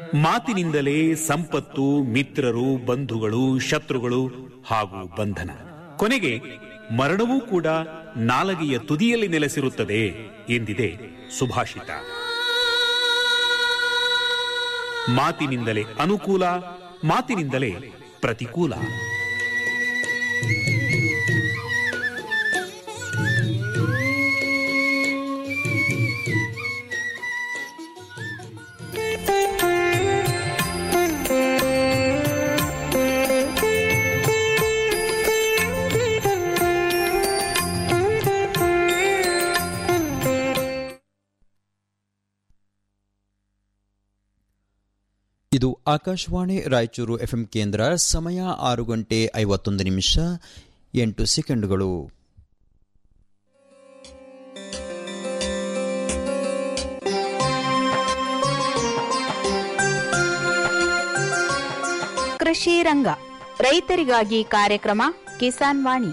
ಮಾತಿನಿಂದಲೇ ಸಂಪತ್ತು ಮಿತ್ರರು ಬಂಧುಗಳು ಶತ್ರುಗಳು ಹಾಗೂ ಬಂಧನ ಕೊನೆಗೆ ಮರಣವೂ ಕೂಡ ನಾಲಗೆಯ ತುದಿಯಲ್ಲಿ ನೆಲೆಸಿರುತ್ತದೆ ಎಂದಿದೆ ಸುಭಾಷಿತ ಮಾತಿನಿಂದಲೇ ಅನುಕೂಲ ಮಾತಿನಿಂದಲೇ ಪ್ರತಿಕೂಲ ಇದು ಆಕಾಶವಾಣಿ ರಾಯಚೂರು ಎಫ್ಎಂ ಕೇಂದ್ರ ಸಮಯ ಆರು ಗಂಟೆ ಐವತ್ತೊಂದು ನಿಮಿಷ ಎಂಟು ಸೆಕೆಂಡುಗಳು ಕೃಷಿ ರಂಗ ರೈತರಿಗಾಗಿ ಕಾರ್ಯಕ್ರಮ ಕಿಸಾನ್ ವಾಣಿ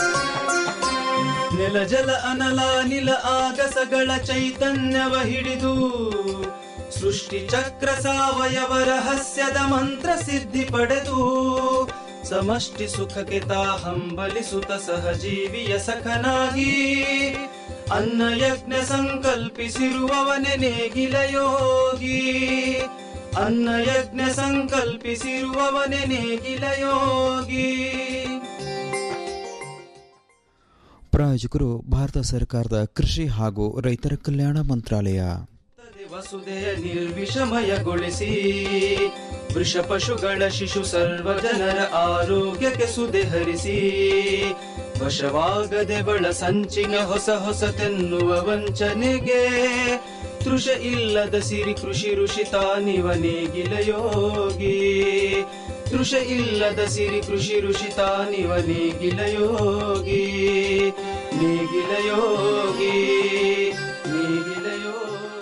ನೆಲ ಜಲ ಅನಲ ನಿಲ ಆಗಸಗಳ ಚೈತನ್ಯವ ಹಿಡಿದು ಸೃಷ್ಟಿ ಚಕ್ರ ಸಾವಯವ ರಹಸ್ಯದ ಮಂತ್ರ ಸಿದ್ಧಿ ಪಡೆದು ಸಮಷ್ಟಿ ಸುಖಕ್ಕೆ ತಾ ಹಂಬಲಿಸುತ್ತ ಸಹಜೀವಿಯ ಸಖನಾಗಿ ಅನ್ನ ಯಜ್ಞ ಸಂಕಲ್ಪಿಸಿರುವವನೆ ನೇಗಿಲ ಯೋಗಿ ಅನ್ನ ಯಜ್ಞ ಸಂಕಲ್ಪಿಸಿರುವವನೆ ನೇಗಿಲ ಯೋಗಿ ಪ್ರಾಯೋಜಕರು ಭಾರತ ಸರ್ಕಾರದ ಕೃಷಿ ಹಾಗೂ ರೈತರ ಕಲ್ಯಾಣ ಮಂತ್ರಾಲಯ ವಸುದೆಯ ನಿರ್ವಿಷಮಯಗೊಳಿಸಿ ವೃಷ ಪಶುಗಳ ಶಿಶು ಸರ್ವ ಜನರ ಆರೋಗ್ಯಕ್ಕೆ ಸುದೆ ಹರಿಸಿ ವಶವಾಗದೆ ಬಳ ಸಂಚಿನ ಹೊಸ ಹೊಸತೆನ್ನುವ ವಂಚನೆಗೆ ತೃಷ ಇಲ್ಲದ ಸಿರಿ ಕೃಷಿ ಋಷಿ ತಾನಿವ ನೇಗಿಲ ಯೋಗಿ ತೃಷ ಇಲ್ಲದ ಸಿರಿ ಕೃಷಿ ಋಷಿ ತಾನಿವ ನೇಗಿಲ ಯೋಗಿ ನೇಗಿಲ ಯೋಗಿ ನೇಗಿಲ ಯೋಗಿ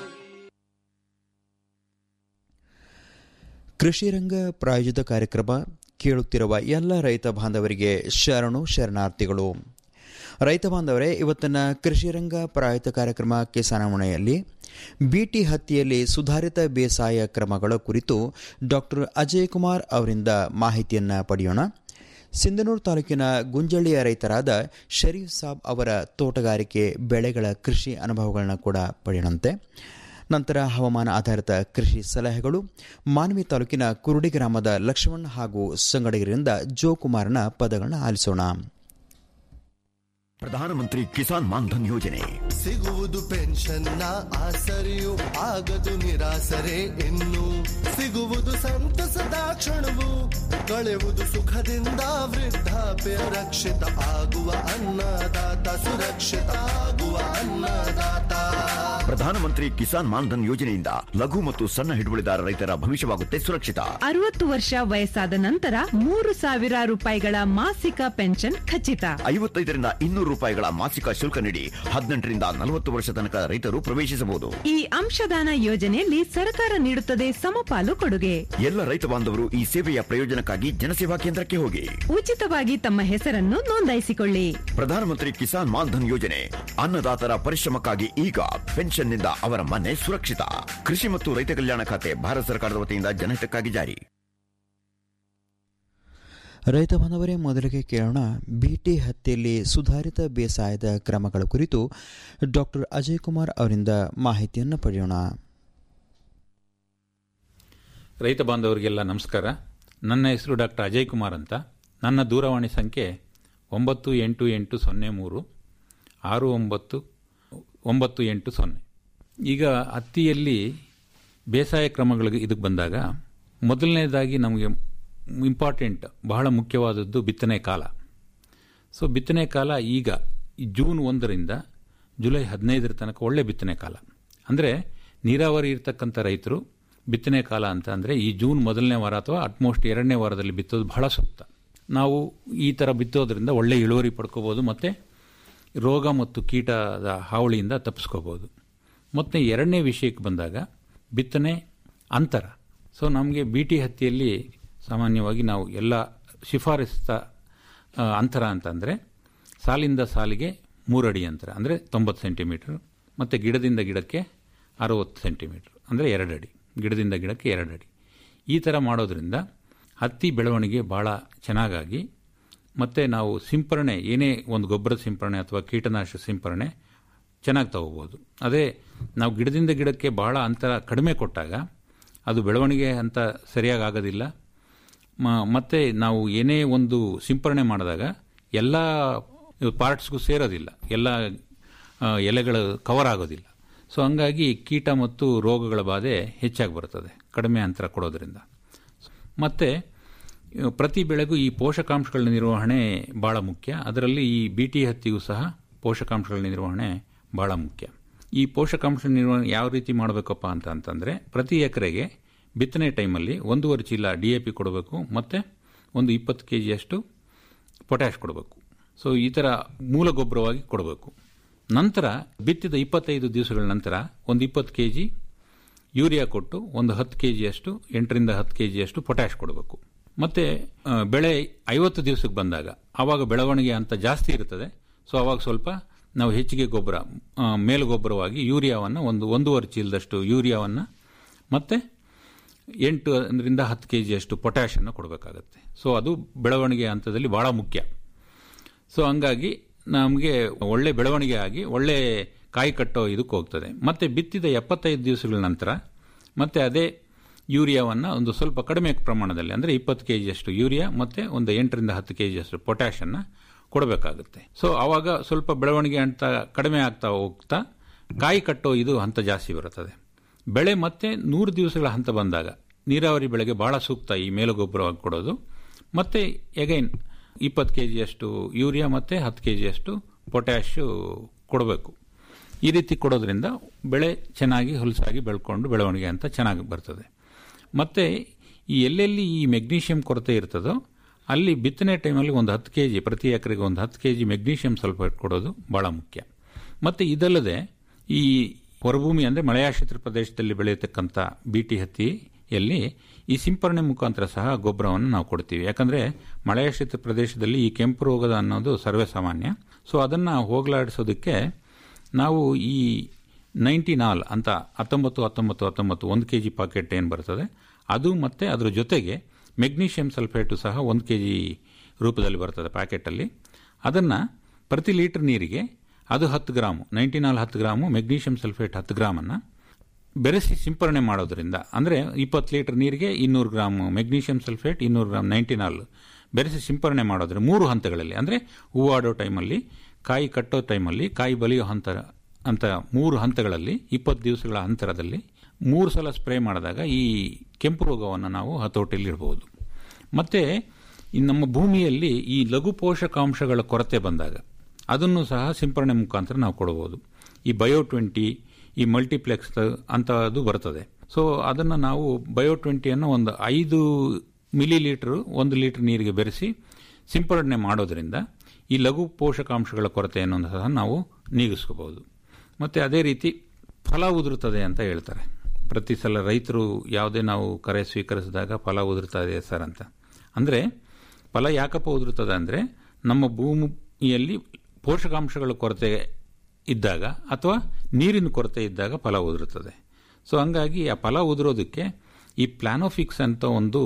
ಕೃಷಿ ರಂಗ ಪ್ರಾಯೋಜಿತ ಕಾರ್ಯಕ್ರಮ ಕೇಳುತ್ತಿರುವ ಎಲ್ಲ ರೈತ ಬಾಂಧವರಿಗೆ ಶರಣು ಶರಣಾರ್ಥಿಗಳು ರೈತ ಬಾಂಧವರೇ ಇವತ್ತಿನ ಕೃಷಿ ರಂಗ ಪ್ರಾಯೋಜಿತ ಕಾರ್ಯಕ್ರಮ ಕಿಸಾನಮಣೆಯಲ್ಲಿ ಬಿಟಿ ಹತ್ತಿಯಲ್ಲಿ ಸುಧಾರಿತ ಬೇಸಾಯ ಕ್ರಮಗಳ ಕುರಿತು ಡಾಕ್ಟರ್ ಅಜಯ್ ಕುಮಾರ್ ಅವರಿಂದ ಮಾಹಿತಿಯನ್ನು ಪಡೆಯೋಣ ಸಿಂಧನೂರು ತಾಲೂಕಿನ ಗುಂಜಳ್ಳಿಯ ರೈತರಾದ ಶರೀಫ್ ಸಾಬ್ ಅವರ ತೋಟಗಾರಿಕೆ ಬೆಳೆಗಳ ಕೃಷಿ ಅನುಭವಗಳನ್ನ ಕೂಡ ಪಡೆಯೋಣಂತೆ ನಂತರ ಹವಾಮಾನ ಆಧಾರಿತ ಕೃಷಿ ಸಲಹೆಗಳು ಮಾನವಿ ತಾಲೂಕಿನ ಕುರುಡಿ ಗ್ರಾಮದ ಲಕ್ಷ್ಮಣ್ ಹಾಗೂ ಸಂಗಡಿಗರಿಂದ ಜೋಕುಮಾರ್ನ ಪದಗಳನ್ನ ಆಲಿಸೋಣ ಪ್ರಧಾನಮಂತ್ರಿ ಕಿಸಾನ್ ಮಾನ್ಧನ್ ಯೋಜನೆ ಸಿಗುವುದು ಪೆನ್ಷನ್ನ ಆಸರೆಯು ಆಗದು ನಿರಾಸರೆ ಇನ್ನು ಸಿಗುವುದು ಸಂತಸದ ಕ್ಷಣವು ಕಳೆವುದು ಸುಖದಿಂದ ವೃದ್ಧಾಪ್ಯ ರಕ್ಷಿತ ಆಗುವ ಅನ್ನದಾತ ಸುರಕ್ಷಿತ ಆಗುವ ಅನ್ನದಾತ ಪ್ರಧಾನಮಂತ್ರಿ ಕಿಸಾನ್ ಮಾನ್ಧನ್ ಯೋಜನೆಯಿಂದ ಲಘು ಮತ್ತು ಸಣ್ಣ ಹಿಡುವಳಿದಾರ ರೈತರ ಭವಿಷ್ಯವಾಗುತ್ತೆ ಸುರಕ್ಷಿತ ಅರವತ್ತು ವರ್ಷ ವಯಸ್ಸಾದ ನಂತರ ಮೂರು ಸಾವಿರ ರೂಪಾಯಿಗಳ ಮಾಸಿಕ ಪೆನ್ಷನ್ ಖಚಿತ ಐವತ್ತೈದರಿಂದ ಇನ್ನೂರು ರೂಪಾಯಿಗಳ ಮಾಸಿಕ ಶುಲ್ಕ ನೀಡಿ ಹದಿನೆಂಟರಿಂದ ನಲವತ್ತು ವರ್ಷ ತನಕ ರೈತರು ಪ್ರವೇಶಿಸಬಹುದು ಈ ಅಂಶದಾನ ಯೋಜನೆಯಲ್ಲಿ ಸರ್ಕಾರ ನೀಡುತ್ತದೆ ಸಮಪಾಲು ಕೊಡುಗೆ ಎಲ್ಲ ರೈತ ಬಾಂಧವರು ಈ ಸೇವೆಯ ಪ್ರಯೋಜನಕ್ಕಾಗಿ ಜನಸೇವಾ ಕೇಂದ್ರಕ್ಕೆ ಹೋಗಿ ಉಚಿತವಾಗಿ ತಮ್ಮ ಹೆಸರನ್ನು ನೋಂದಾಯಿಸಿಕೊಳ್ಳಿ ಪ್ರಧಾನಮಂತ್ರಿ ಕಿಸಾನ್ ಮಾನ್ಧನ್ ಯೋಜನೆ ಅನ್ನದಾತರ ಪರಿಶ್ರಮಕ್ಕಾಗಿ ಈಗ ಪೆನ್ಷನ್ನಿಂದ ಅವರ ಮನೆ ಸುರಕ್ಷಿತ ಕೃಷಿ ಮತ್ತು ರೈತ ಕಲ್ಯಾಣ ಖಾತೆ ಭಾರತ ಸರ್ಕಾರದ ವತಿಯಿಂದ ಜನಹಿತಕ್ಕಾಗಿ ಜಾರಿ ರೈತ ಬಾಂಧವರೇ ಮೊದಲಿಗೆ ಕೇಳೋಣ ಬಿಟಿ ಹತ್ತಿಯಲ್ಲಿ ಸುಧಾರಿತ ಬೇಸಾಯದ ಕ್ರಮಗಳ ಕುರಿತು ಡಾಕ್ಟರ್ ಅಜಯ್ ಕುಮಾರ್ ಅವರಿಂದ ಮಾಹಿತಿಯನ್ನು ಪಡೆಯೋಣ ರೈತ ಬಾಂಧವರಿಗೆಲ್ಲ ನಮಸ್ಕಾರ ನನ್ನ ಹೆಸರು ಡಾಕ್ಟರ್ ಅಜಯ್ ಕುಮಾರ್ ಅಂತ ನನ್ನ ದೂರವಾಣಿ ಸಂಖ್ಯೆ ಒಂಬತ್ತು ಎಂಟು ಎಂಟು ಸೊನ್ನೆ ಮೂರು ಆರು ಒಂಬತ್ತು ಒಂಬತ್ತು ಎಂಟು ಸೊನ್ನೆ ಈಗ ಹತ್ತಿಯಲ್ಲಿ ಬೇಸಾಯ ಕ್ರಮಗಳಿಗೆ ಇದಕ್ಕೆ ಬಂದಾಗ ಮೊದಲನೇದಾಗಿ ನಮಗೆ ಇಂಪಾರ್ಟೆಂಟ್ ಬಹಳ ಮುಖ್ಯವಾದದ್ದು ಬಿತ್ತನೆ ಕಾಲ ಸೊ ಬಿತ್ತನೆ ಕಾಲ ಈಗ ಈ ಜೂನ್ ಒಂದರಿಂದ ಜುಲೈ ಹದಿನೈದರ ತನಕ ಒಳ್ಳೆ ಬಿತ್ತನೆ ಕಾಲ ಅಂದರೆ ನೀರಾವರಿ ಇರ್ತಕ್ಕಂಥ ರೈತರು ಬಿತ್ತನೆ ಕಾಲ ಅಂತ ಅಂದರೆ ಈ ಜೂನ್ ಮೊದಲನೇ ವಾರ ಅಥವಾ ಅಟ್ಮೋಸ್ಟ್ ಎರಡನೇ ವಾರದಲ್ಲಿ ಬಿತ್ತೋದು ಬಹಳ ಸೂಕ್ತ ನಾವು ಈ ಥರ ಬಿತ್ತೋದ್ರಿಂದ ಒಳ್ಳೆ ಇಳುವರಿ ಪಡ್ಕೋಬೋದು ಮತ್ತು ರೋಗ ಮತ್ತು ಕೀಟದ ಹಾವಳಿಯಿಂದ ತಪ್ಪಿಸ್ಕೋಬೋದು ಮತ್ತು ಎರಡನೇ ವಿಷಯಕ್ಕೆ ಬಂದಾಗ ಬಿತ್ತನೆ ಅಂತರ ಸೊ ನಮಗೆ ಬಿ ಟಿ ಹತ್ತಿಯಲ್ಲಿ ಸಾಮಾನ್ಯವಾಗಿ ನಾವು ಎಲ್ಲ ಶಿಫಾರಸ್ತ ಆ, ಅಂತರ ಅಂತಂದರೆ ಸಾಲಿಂದ ಸಾಲಿಗೆ ಮೂರಡಿ ಅಂತರ ಅಂದರೆ ತೊಂಬತ್ತು ಸೆಂಟಿಮೀಟ್ರ್ ಮತ್ತು ಗಿಡದಿಂದ ಗಿಡಕ್ಕೆ ಅರವತ್ತು ಸೆಂಟಿಮೀಟ್ರ್ ಅಂದರೆ ಎರಡು ಅಡಿ ಗಿಡದಿಂದ ಗಿಡಕ್ಕೆ ಎರಡು ಅಡಿ ಈ ಥರ ಮಾಡೋದ್ರಿಂದ ಹತ್ತಿ ಬೆಳವಣಿಗೆ ಭಾಳ ಚೆನ್ನಾಗಾಗಿ ಮತ್ತು ನಾವು ಸಿಂಪರಣೆ ಏನೇ ಒಂದು ಗೊಬ್ಬರದ ಸಿಂಪರಣೆ ಅಥವಾ ಕೀಟನಾಶಕ ಸಿಂಪರಣೆ ಚೆನ್ನಾಗಿ ತಗೋಬೋದು ಅದೇ ನಾವು ಗಿಡದಿಂದ ಗಿಡಕ್ಕೆ ಭಾಳ ಅಂತರ ಕಡಿಮೆ ಕೊಟ್ಟಾಗ ಅದು ಬೆಳವಣಿಗೆ ಅಂತ ಸರಿಯಾಗಿ ಆಗೋದಿಲ್ಲ ಮ- ಮತ್ತೆ ನಾವು ಏನೇ ಒಂದು ಸಿಂಪರಣೆ ಮಾಡಿದಾಗ ಎಲ್ಲ ಪಾರ್ಟ್ಸ್ಗೂ ಸೇರೋದಿಲ್ಲ ಎಲ್ಲ ಆ, ಎಲೆಗಳು ಕವರ್ ಆಗೋದಿಲ್ಲ ಸೊ ಹಂಗಾಗಿ ಕೀಟ ಮತ್ತು ರೋಗಗಳ ಬಾಧೆ ಹೆಚ್ಚಾಗಿ ಬರ್ತದೆ ಕಡಿಮೆ ಅಂತರ ಕೊಡೋದ್ರಿಂದ ಮತ್ತು ಪ್ರತಿ ಬೆಳೆಗೂ ಈ ಪೋಷಕಾಂಶಗಳ ನಿರ್ವಹಣೆ ಭಾಳ ಮುಖ್ಯ ಅದರಲ್ಲಿ ಈ ಬಿ ಟಿ ಹತ್ತಿಗೂ ಸಹ ಪೋಷಕಾಂಶಗಳ ನಿರ್ವಹಣೆ ಭಾಳ ಮುಖ್ಯ ಈ ಪೋಷಕಾಂಶ ನಿರ್ವಹಣೆ ಯಾವ ರೀತಿ ಮಾಡಬೇಕಪ್ಪ ಅಂತ ಅಂತಂದರೆ ಪ್ರತಿ ಎಕರೆಗೆ ಬಿತ್ತನೆ ಟೈಮಲ್ಲಿ ಒಂದೂವರೆ ಚೀಲ ಡಿ ಎ ಪಿ ಕೊಡಬೇಕು ಮತ್ತು ಒಂದು ಇಪ್ಪತ್ತು ಕೆ ಜಿಯಷ್ಟು ಪೊಟ್ಯಾಶ್ ಕೊಡಬೇಕು ಸೊ ಈ ಥರ ಮೂಲ ಗೊಬ್ಬರವಾಗಿ ಕೊಡಬೇಕು ನಂತರ ಬಿತ್ತಿದ ಇಪ್ಪತ್ತೈದು ದಿವಸಗಳ ನಂತರ ಒಂದು ಇಪ್ಪತ್ತು ಕೆ ಜಿ ಯೂರಿಯಾ ಕೊಟ್ಟು ಒಂದು ಹತ್ತು ಕೆ ಜಿಯಷ್ಟು ಎಂಟರಿಂದ ಹತ್ತು ಕೆ ಜಿಯಷ್ಟು ಪೊಟ್ಯಾಶ್ ಕೊಡಬೇಕು ಮತ್ತು ಬೆಳೆ ಐವತ್ತು ದಿವಸಕ್ಕೆ ಬಂದಾಗ ಆವಾಗ ಬೆಳವಣಿಗೆ ಅಂತ ಜಾಸ್ತಿ ಇರ್ತದೆ ಸೊ ಆವಾಗ ಸ್ವಲ್ಪ ನಾವು ಹೆಚ್ಚಿಗೆ ಗೊಬ್ಬರ ಆ, ಮೇಲು ಗೊಬ್ಬರವಾಗಿ ಯೂರಿಯಾವನ್ನು ಒಂದು ಒಂದೂವರೆ ಚೀಲದಷ್ಟು ಯೂರಿಯಾವನ್ನು ಮತ್ತು ಎಂಟು ಅದರಿಂದ ಹತ್ತು ಕೆ ಜಿಯಷ್ಟು ಪೊಟ್ಯಾಷನ್ನು ಕೊಡಬೇಕಾಗತ್ತೆ ಸೊ ಅದು ಬೆಳವಣಿಗೆ ಹಂತದಲ್ಲಿ ಭಾಳ ಮುಖ್ಯ ಸೊ ಹಂಗಾಗಿ ನಮಗೆ ಒಳ್ಳೆ ಬೆಳವಣಿಗೆ ಆಗಿ ಒಳ್ಳೆ ಕಾಯಿ ಕಟ್ಟೋ ಇದಕ್ಕೆ ಹೋಗ್ತದೆ ಮತ್ತು ಬಿತ್ತಿದ ಎಪ್ಪತ್ತೈದು ದಿವಸಗಳ ನಂತರ ಮತ್ತೆ ಅದೇ ಯೂರಿಯಾವನ್ನು ಒಂದು ಸ್ವಲ್ಪ ಕಡಿಮೆ ಪ್ರಮಾಣದಲ್ಲಿ ಅಂದರೆ ಇಪ್ಪತ್ತು ಕೆ ಜಿಯಷ್ಟು ಯೂರಿಯಾ ಮತ್ತು ಒಂದು ಎಂಟರಿಂದ ಹತ್ತು ಕೆ ಜಿಯಷ್ಟು ಪೊಟ್ಯಾಷನ್ನು ಕೊಡಬೇಕಾಗುತ್ತೆ ಸೊ ಆವಾಗ ಸ್ವಲ್ಪ ಬೆಳವಣಿಗೆ ಅಂತ ಕಡಿಮೆ ಆಗ್ತಾ ಹೋಗ್ತಾ ಕಾಯಿ ಕಟ್ಟೋ ಇದು ಹಂತ ಜಾಸ್ತಿ ಬರುತ್ತದೆ ಬೆಳೆ ಮತ್ತೆ ನೂರು ದಿವಸಗಳ ಹಂತ ಬಂದಾಗ ನೀರಾವರಿ ಬೆಳೆಗೆ ಬಹಳ ಸೂಕ್ತ ಈ ಮೇಲುಗೊಬ್ಬರವಾಗಿ ಕೊಡೋದು ಮತ್ತೆ ಎಗೈನ್ ಇಪ್ಪತ್ತು ಕೆ ಜಿಯಷ್ಟು ಯೂರಿಯಾ ಮತ್ತು ಹತ್ತು ಕೆ ಜಿಯಷ್ಟು ಪೊಟ್ಯಾಶು ಕೊಡಬೇಕು ಈ ರೀತಿ ಕೊಡೋದ್ರಿಂದ ಬೆಳೆ ಚೆನ್ನಾಗಿ ಹುಲಸಾಗಿ ಬೆಳ್ಕೊಂಡು ಬೆಳವಣಿಗೆ ಅಂತ ಚೆನ್ನಾಗಿ ಬರ್ತದೆ ಮತ್ತು ಈ ಎಲ್ಲೆಲ್ಲಿ ಈ ಮೆಗ್ನೀಷಿಯಂ ಕೊರತೆ ಇರ್ತದೋ ಅಲ್ಲಿ ಬಿತ್ತನೆ ಟೈಮಲ್ಲಿ ಒಂದು ಹತ್ತು ಕೆ ಜಿ ಪ್ರತಿ ಎಕರೆಗೆ ಒಂದು ಹತ್ತು ಕೆ ಜಿ ಮೆಗ್ನೀಷಿಯಂ ಸಲ್ಫೇಟ್ ಕೊಡೋದು ಭಾಳ ಮುಖ್ಯ ಮತ್ತು ಇದಲ್ಲದೆ ಈ ಹೊರಭೂಮಿ ಅಂದರೆ ಮಳೆಯಾಶ್ರಿತ ಪ್ರದೇಶದಲ್ಲಿ ಬೆಳೆಯತಕ್ಕಂಥ ಬೀಟಿ ಹತ್ತಿಯಲ್ಲಿ ಈ ಸಿಂಪರಣೆ ಮುಖಾಂತರ ಸಹ ಗೊಬ್ಬರವನ್ನು ನಾವು ಕೊಡ್ತೀವಿ ಯಾಕಂದರೆ ಮಳೆಯಾಶ್ರಿತ ಪ್ರದೇಶದಲ್ಲಿ ಈ ಕೆಂಪು ರೋಗದ ಅನ್ನೋದು ಸರ್ವೇ ಸಾಮಾನ್ಯ ಸೊ ಅದನ್ನು ಹೋಗಲಾಡಿಸೋದಕ್ಕೆ ನಾವು ಈ ನೈಂಟಿ ನಾಲ್ ಅಂತ ಹತ್ತೊಂಬತ್ತು ಹತ್ತೊಂಬತ್ತು ಹತ್ತೊಂಬತ್ತು ಒಂದು ಕೆ ಜಿ ಪಾಕೆಟ್ ಏನು ಬರ್ತದೆ ಅದು ಮತ್ತು ಅದ್ರ ಜೊತೆಗೆ ಮೆಗ್ನೀಷಿಯಂ ಸಲ್ಫೇಟು ಸಹ ಒಂದು ಕೆ ಜಿ ರೂಪದಲ್ಲಿ ಬರ್ತದೆ ಪ್ಯಾಕೆಟಲ್ಲಿ ಅದನ್ನು ಪ್ರತಿ ಲೀಟರ್ ನೀರಿಗೆ ಅದು ಹತ್ತು ಗ್ರಾಮು ನೈಂಟಿ ನಾಲ್ ಹತ್ತು ಗ್ರಾಮು ಮೆಗ್ನೀಷಿಯಂ ಸಲ್ಫೇಟ್ ಹತ್ತು ಗ್ರಾಮನ್ನು ಬೆರೆಸಿ ಸಿಂಪರಣೆ ಮಾಡೋದ್ರಿಂದ ಅಂದರೆ ಇಪ್ಪತ್ತು ಲೀಟರ್ ನೀರಿಗೆ ಇನ್ನೂರು ಗ್ರಾಮ್ ಮೆಗ್ನೀಷಿಯಂ ಸಲ್ಫೇಟ್ ಇನ್ನೂರು ಗ್ರಾಮ್ ನೈಂಟಿ ನಾಲ್ ಬೆರೆಸಿ ಸಿಂಪರಣೆ ಮಾಡೋದ್ರೆ ಮೂರು ಹಂತಗಳಲ್ಲಿ ಅಂದರೆ ಹೂವಾಡೋ ಟೈಮಲ್ಲಿ ಕಾಯಿ ಕಟ್ಟೋ ಟೈಮಲ್ಲಿ ಕಾಯಿ ಬಲಿಯೋ ಹಂತ ಅಂತ ಮೂರು ಹಂತಗಳಲ್ಲಿ ಇಪ್ಪತ್ತು ದಿವಸಗಳ ಅಂತರದಲ್ಲಿ ಮೂರು ಸಲ ಸ್ಪ್ರೇ ಮಾಡಿದಾಗ ಈ ಕೆಂಪು ರೋಗವನ್ನು ನಾವು ಹತೋಟಿಯಲ್ಲಿಡ್ಬೋದು ಮತ್ತು ಈ ನಮ್ಮ ಭೂಮಿಯಲ್ಲಿ ಈ ಲಘು ಪೋಷಕಾಂಶಗಳ ಕೊರತೆ ಬಂದಾಗ ಅದನ್ನು ಸಹ ಸಿಂಪರಣೆ ಮುಖಾಂತರ ನಾವು ಕೊಡಬಹುದು ಈ ಬಯೋ ಟ್ವೆಂಟಿ ಈ ಮಲ್ಟಿಪ್ಲೆಕ್ಸ್ ಅಂತದ್ದು ಬರ್ತದೆ ಸೊ ಅದನ್ನು ನಾವು ಬಯೋ ಟ್ವೆಂಟಿಯನ್ನು ಒಂದು ಐದು ಮಿಲಿ ಲೀಟರ್ ಒಂದು ಲೀಟರ್ ನೀರಿಗೆ ಬೆರೆಸಿ ಸಿಂಪರಣೆ ಮಾಡೋದ್ರಿಂದ ಈ ಲಘು ಪೋಷಕಾಂಶಗಳ ಕೊರತೆಯನ್ನು ಸಹ ನಾವು ನೀಗಿಸ್ಕೋಬಹುದು ಮತ್ತು ಅದೇ ರೀತಿ ಫಲ ಉದುರುತ್ತದೆ ಅಂತ ಹೇಳ್ತಾರೆ ಪ್ರತಿ ಸಲ ರೈತರು ಯಾವುದೇ ನಾವು ಕರೆ ಸ್ವೀಕರಿಸಿದಾಗ ಫಲ ಉದುರುತ್ತದೆ ಸರ್ ಅಂತ ಅಂದರೆ ಫಲ ಯಾಕಪ್ಪ ಉದುರುತ್ತದೆ ಅಂದರೆ ನಮ್ಮ ಭೂಮಿಯಲ್ಲಿ ಪೋಷಕಾಂಶಗಳ ಕೊರತೆ ಇದ್ದಾಗ ಅಥವಾ ನೀರಿನ ಕೊರತೆ ಇದ್ದಾಗ ಫಲ ಉದುರುತ್ತದೆ ಸೊ ಹಂಗಾಗಿ ಆ ಫಲ ಉದುರೋದಕ್ಕೆ ಈ ಪ್ಲಾನೋಫಿಕ್ಸ್ ಅಂತ ಒಂದು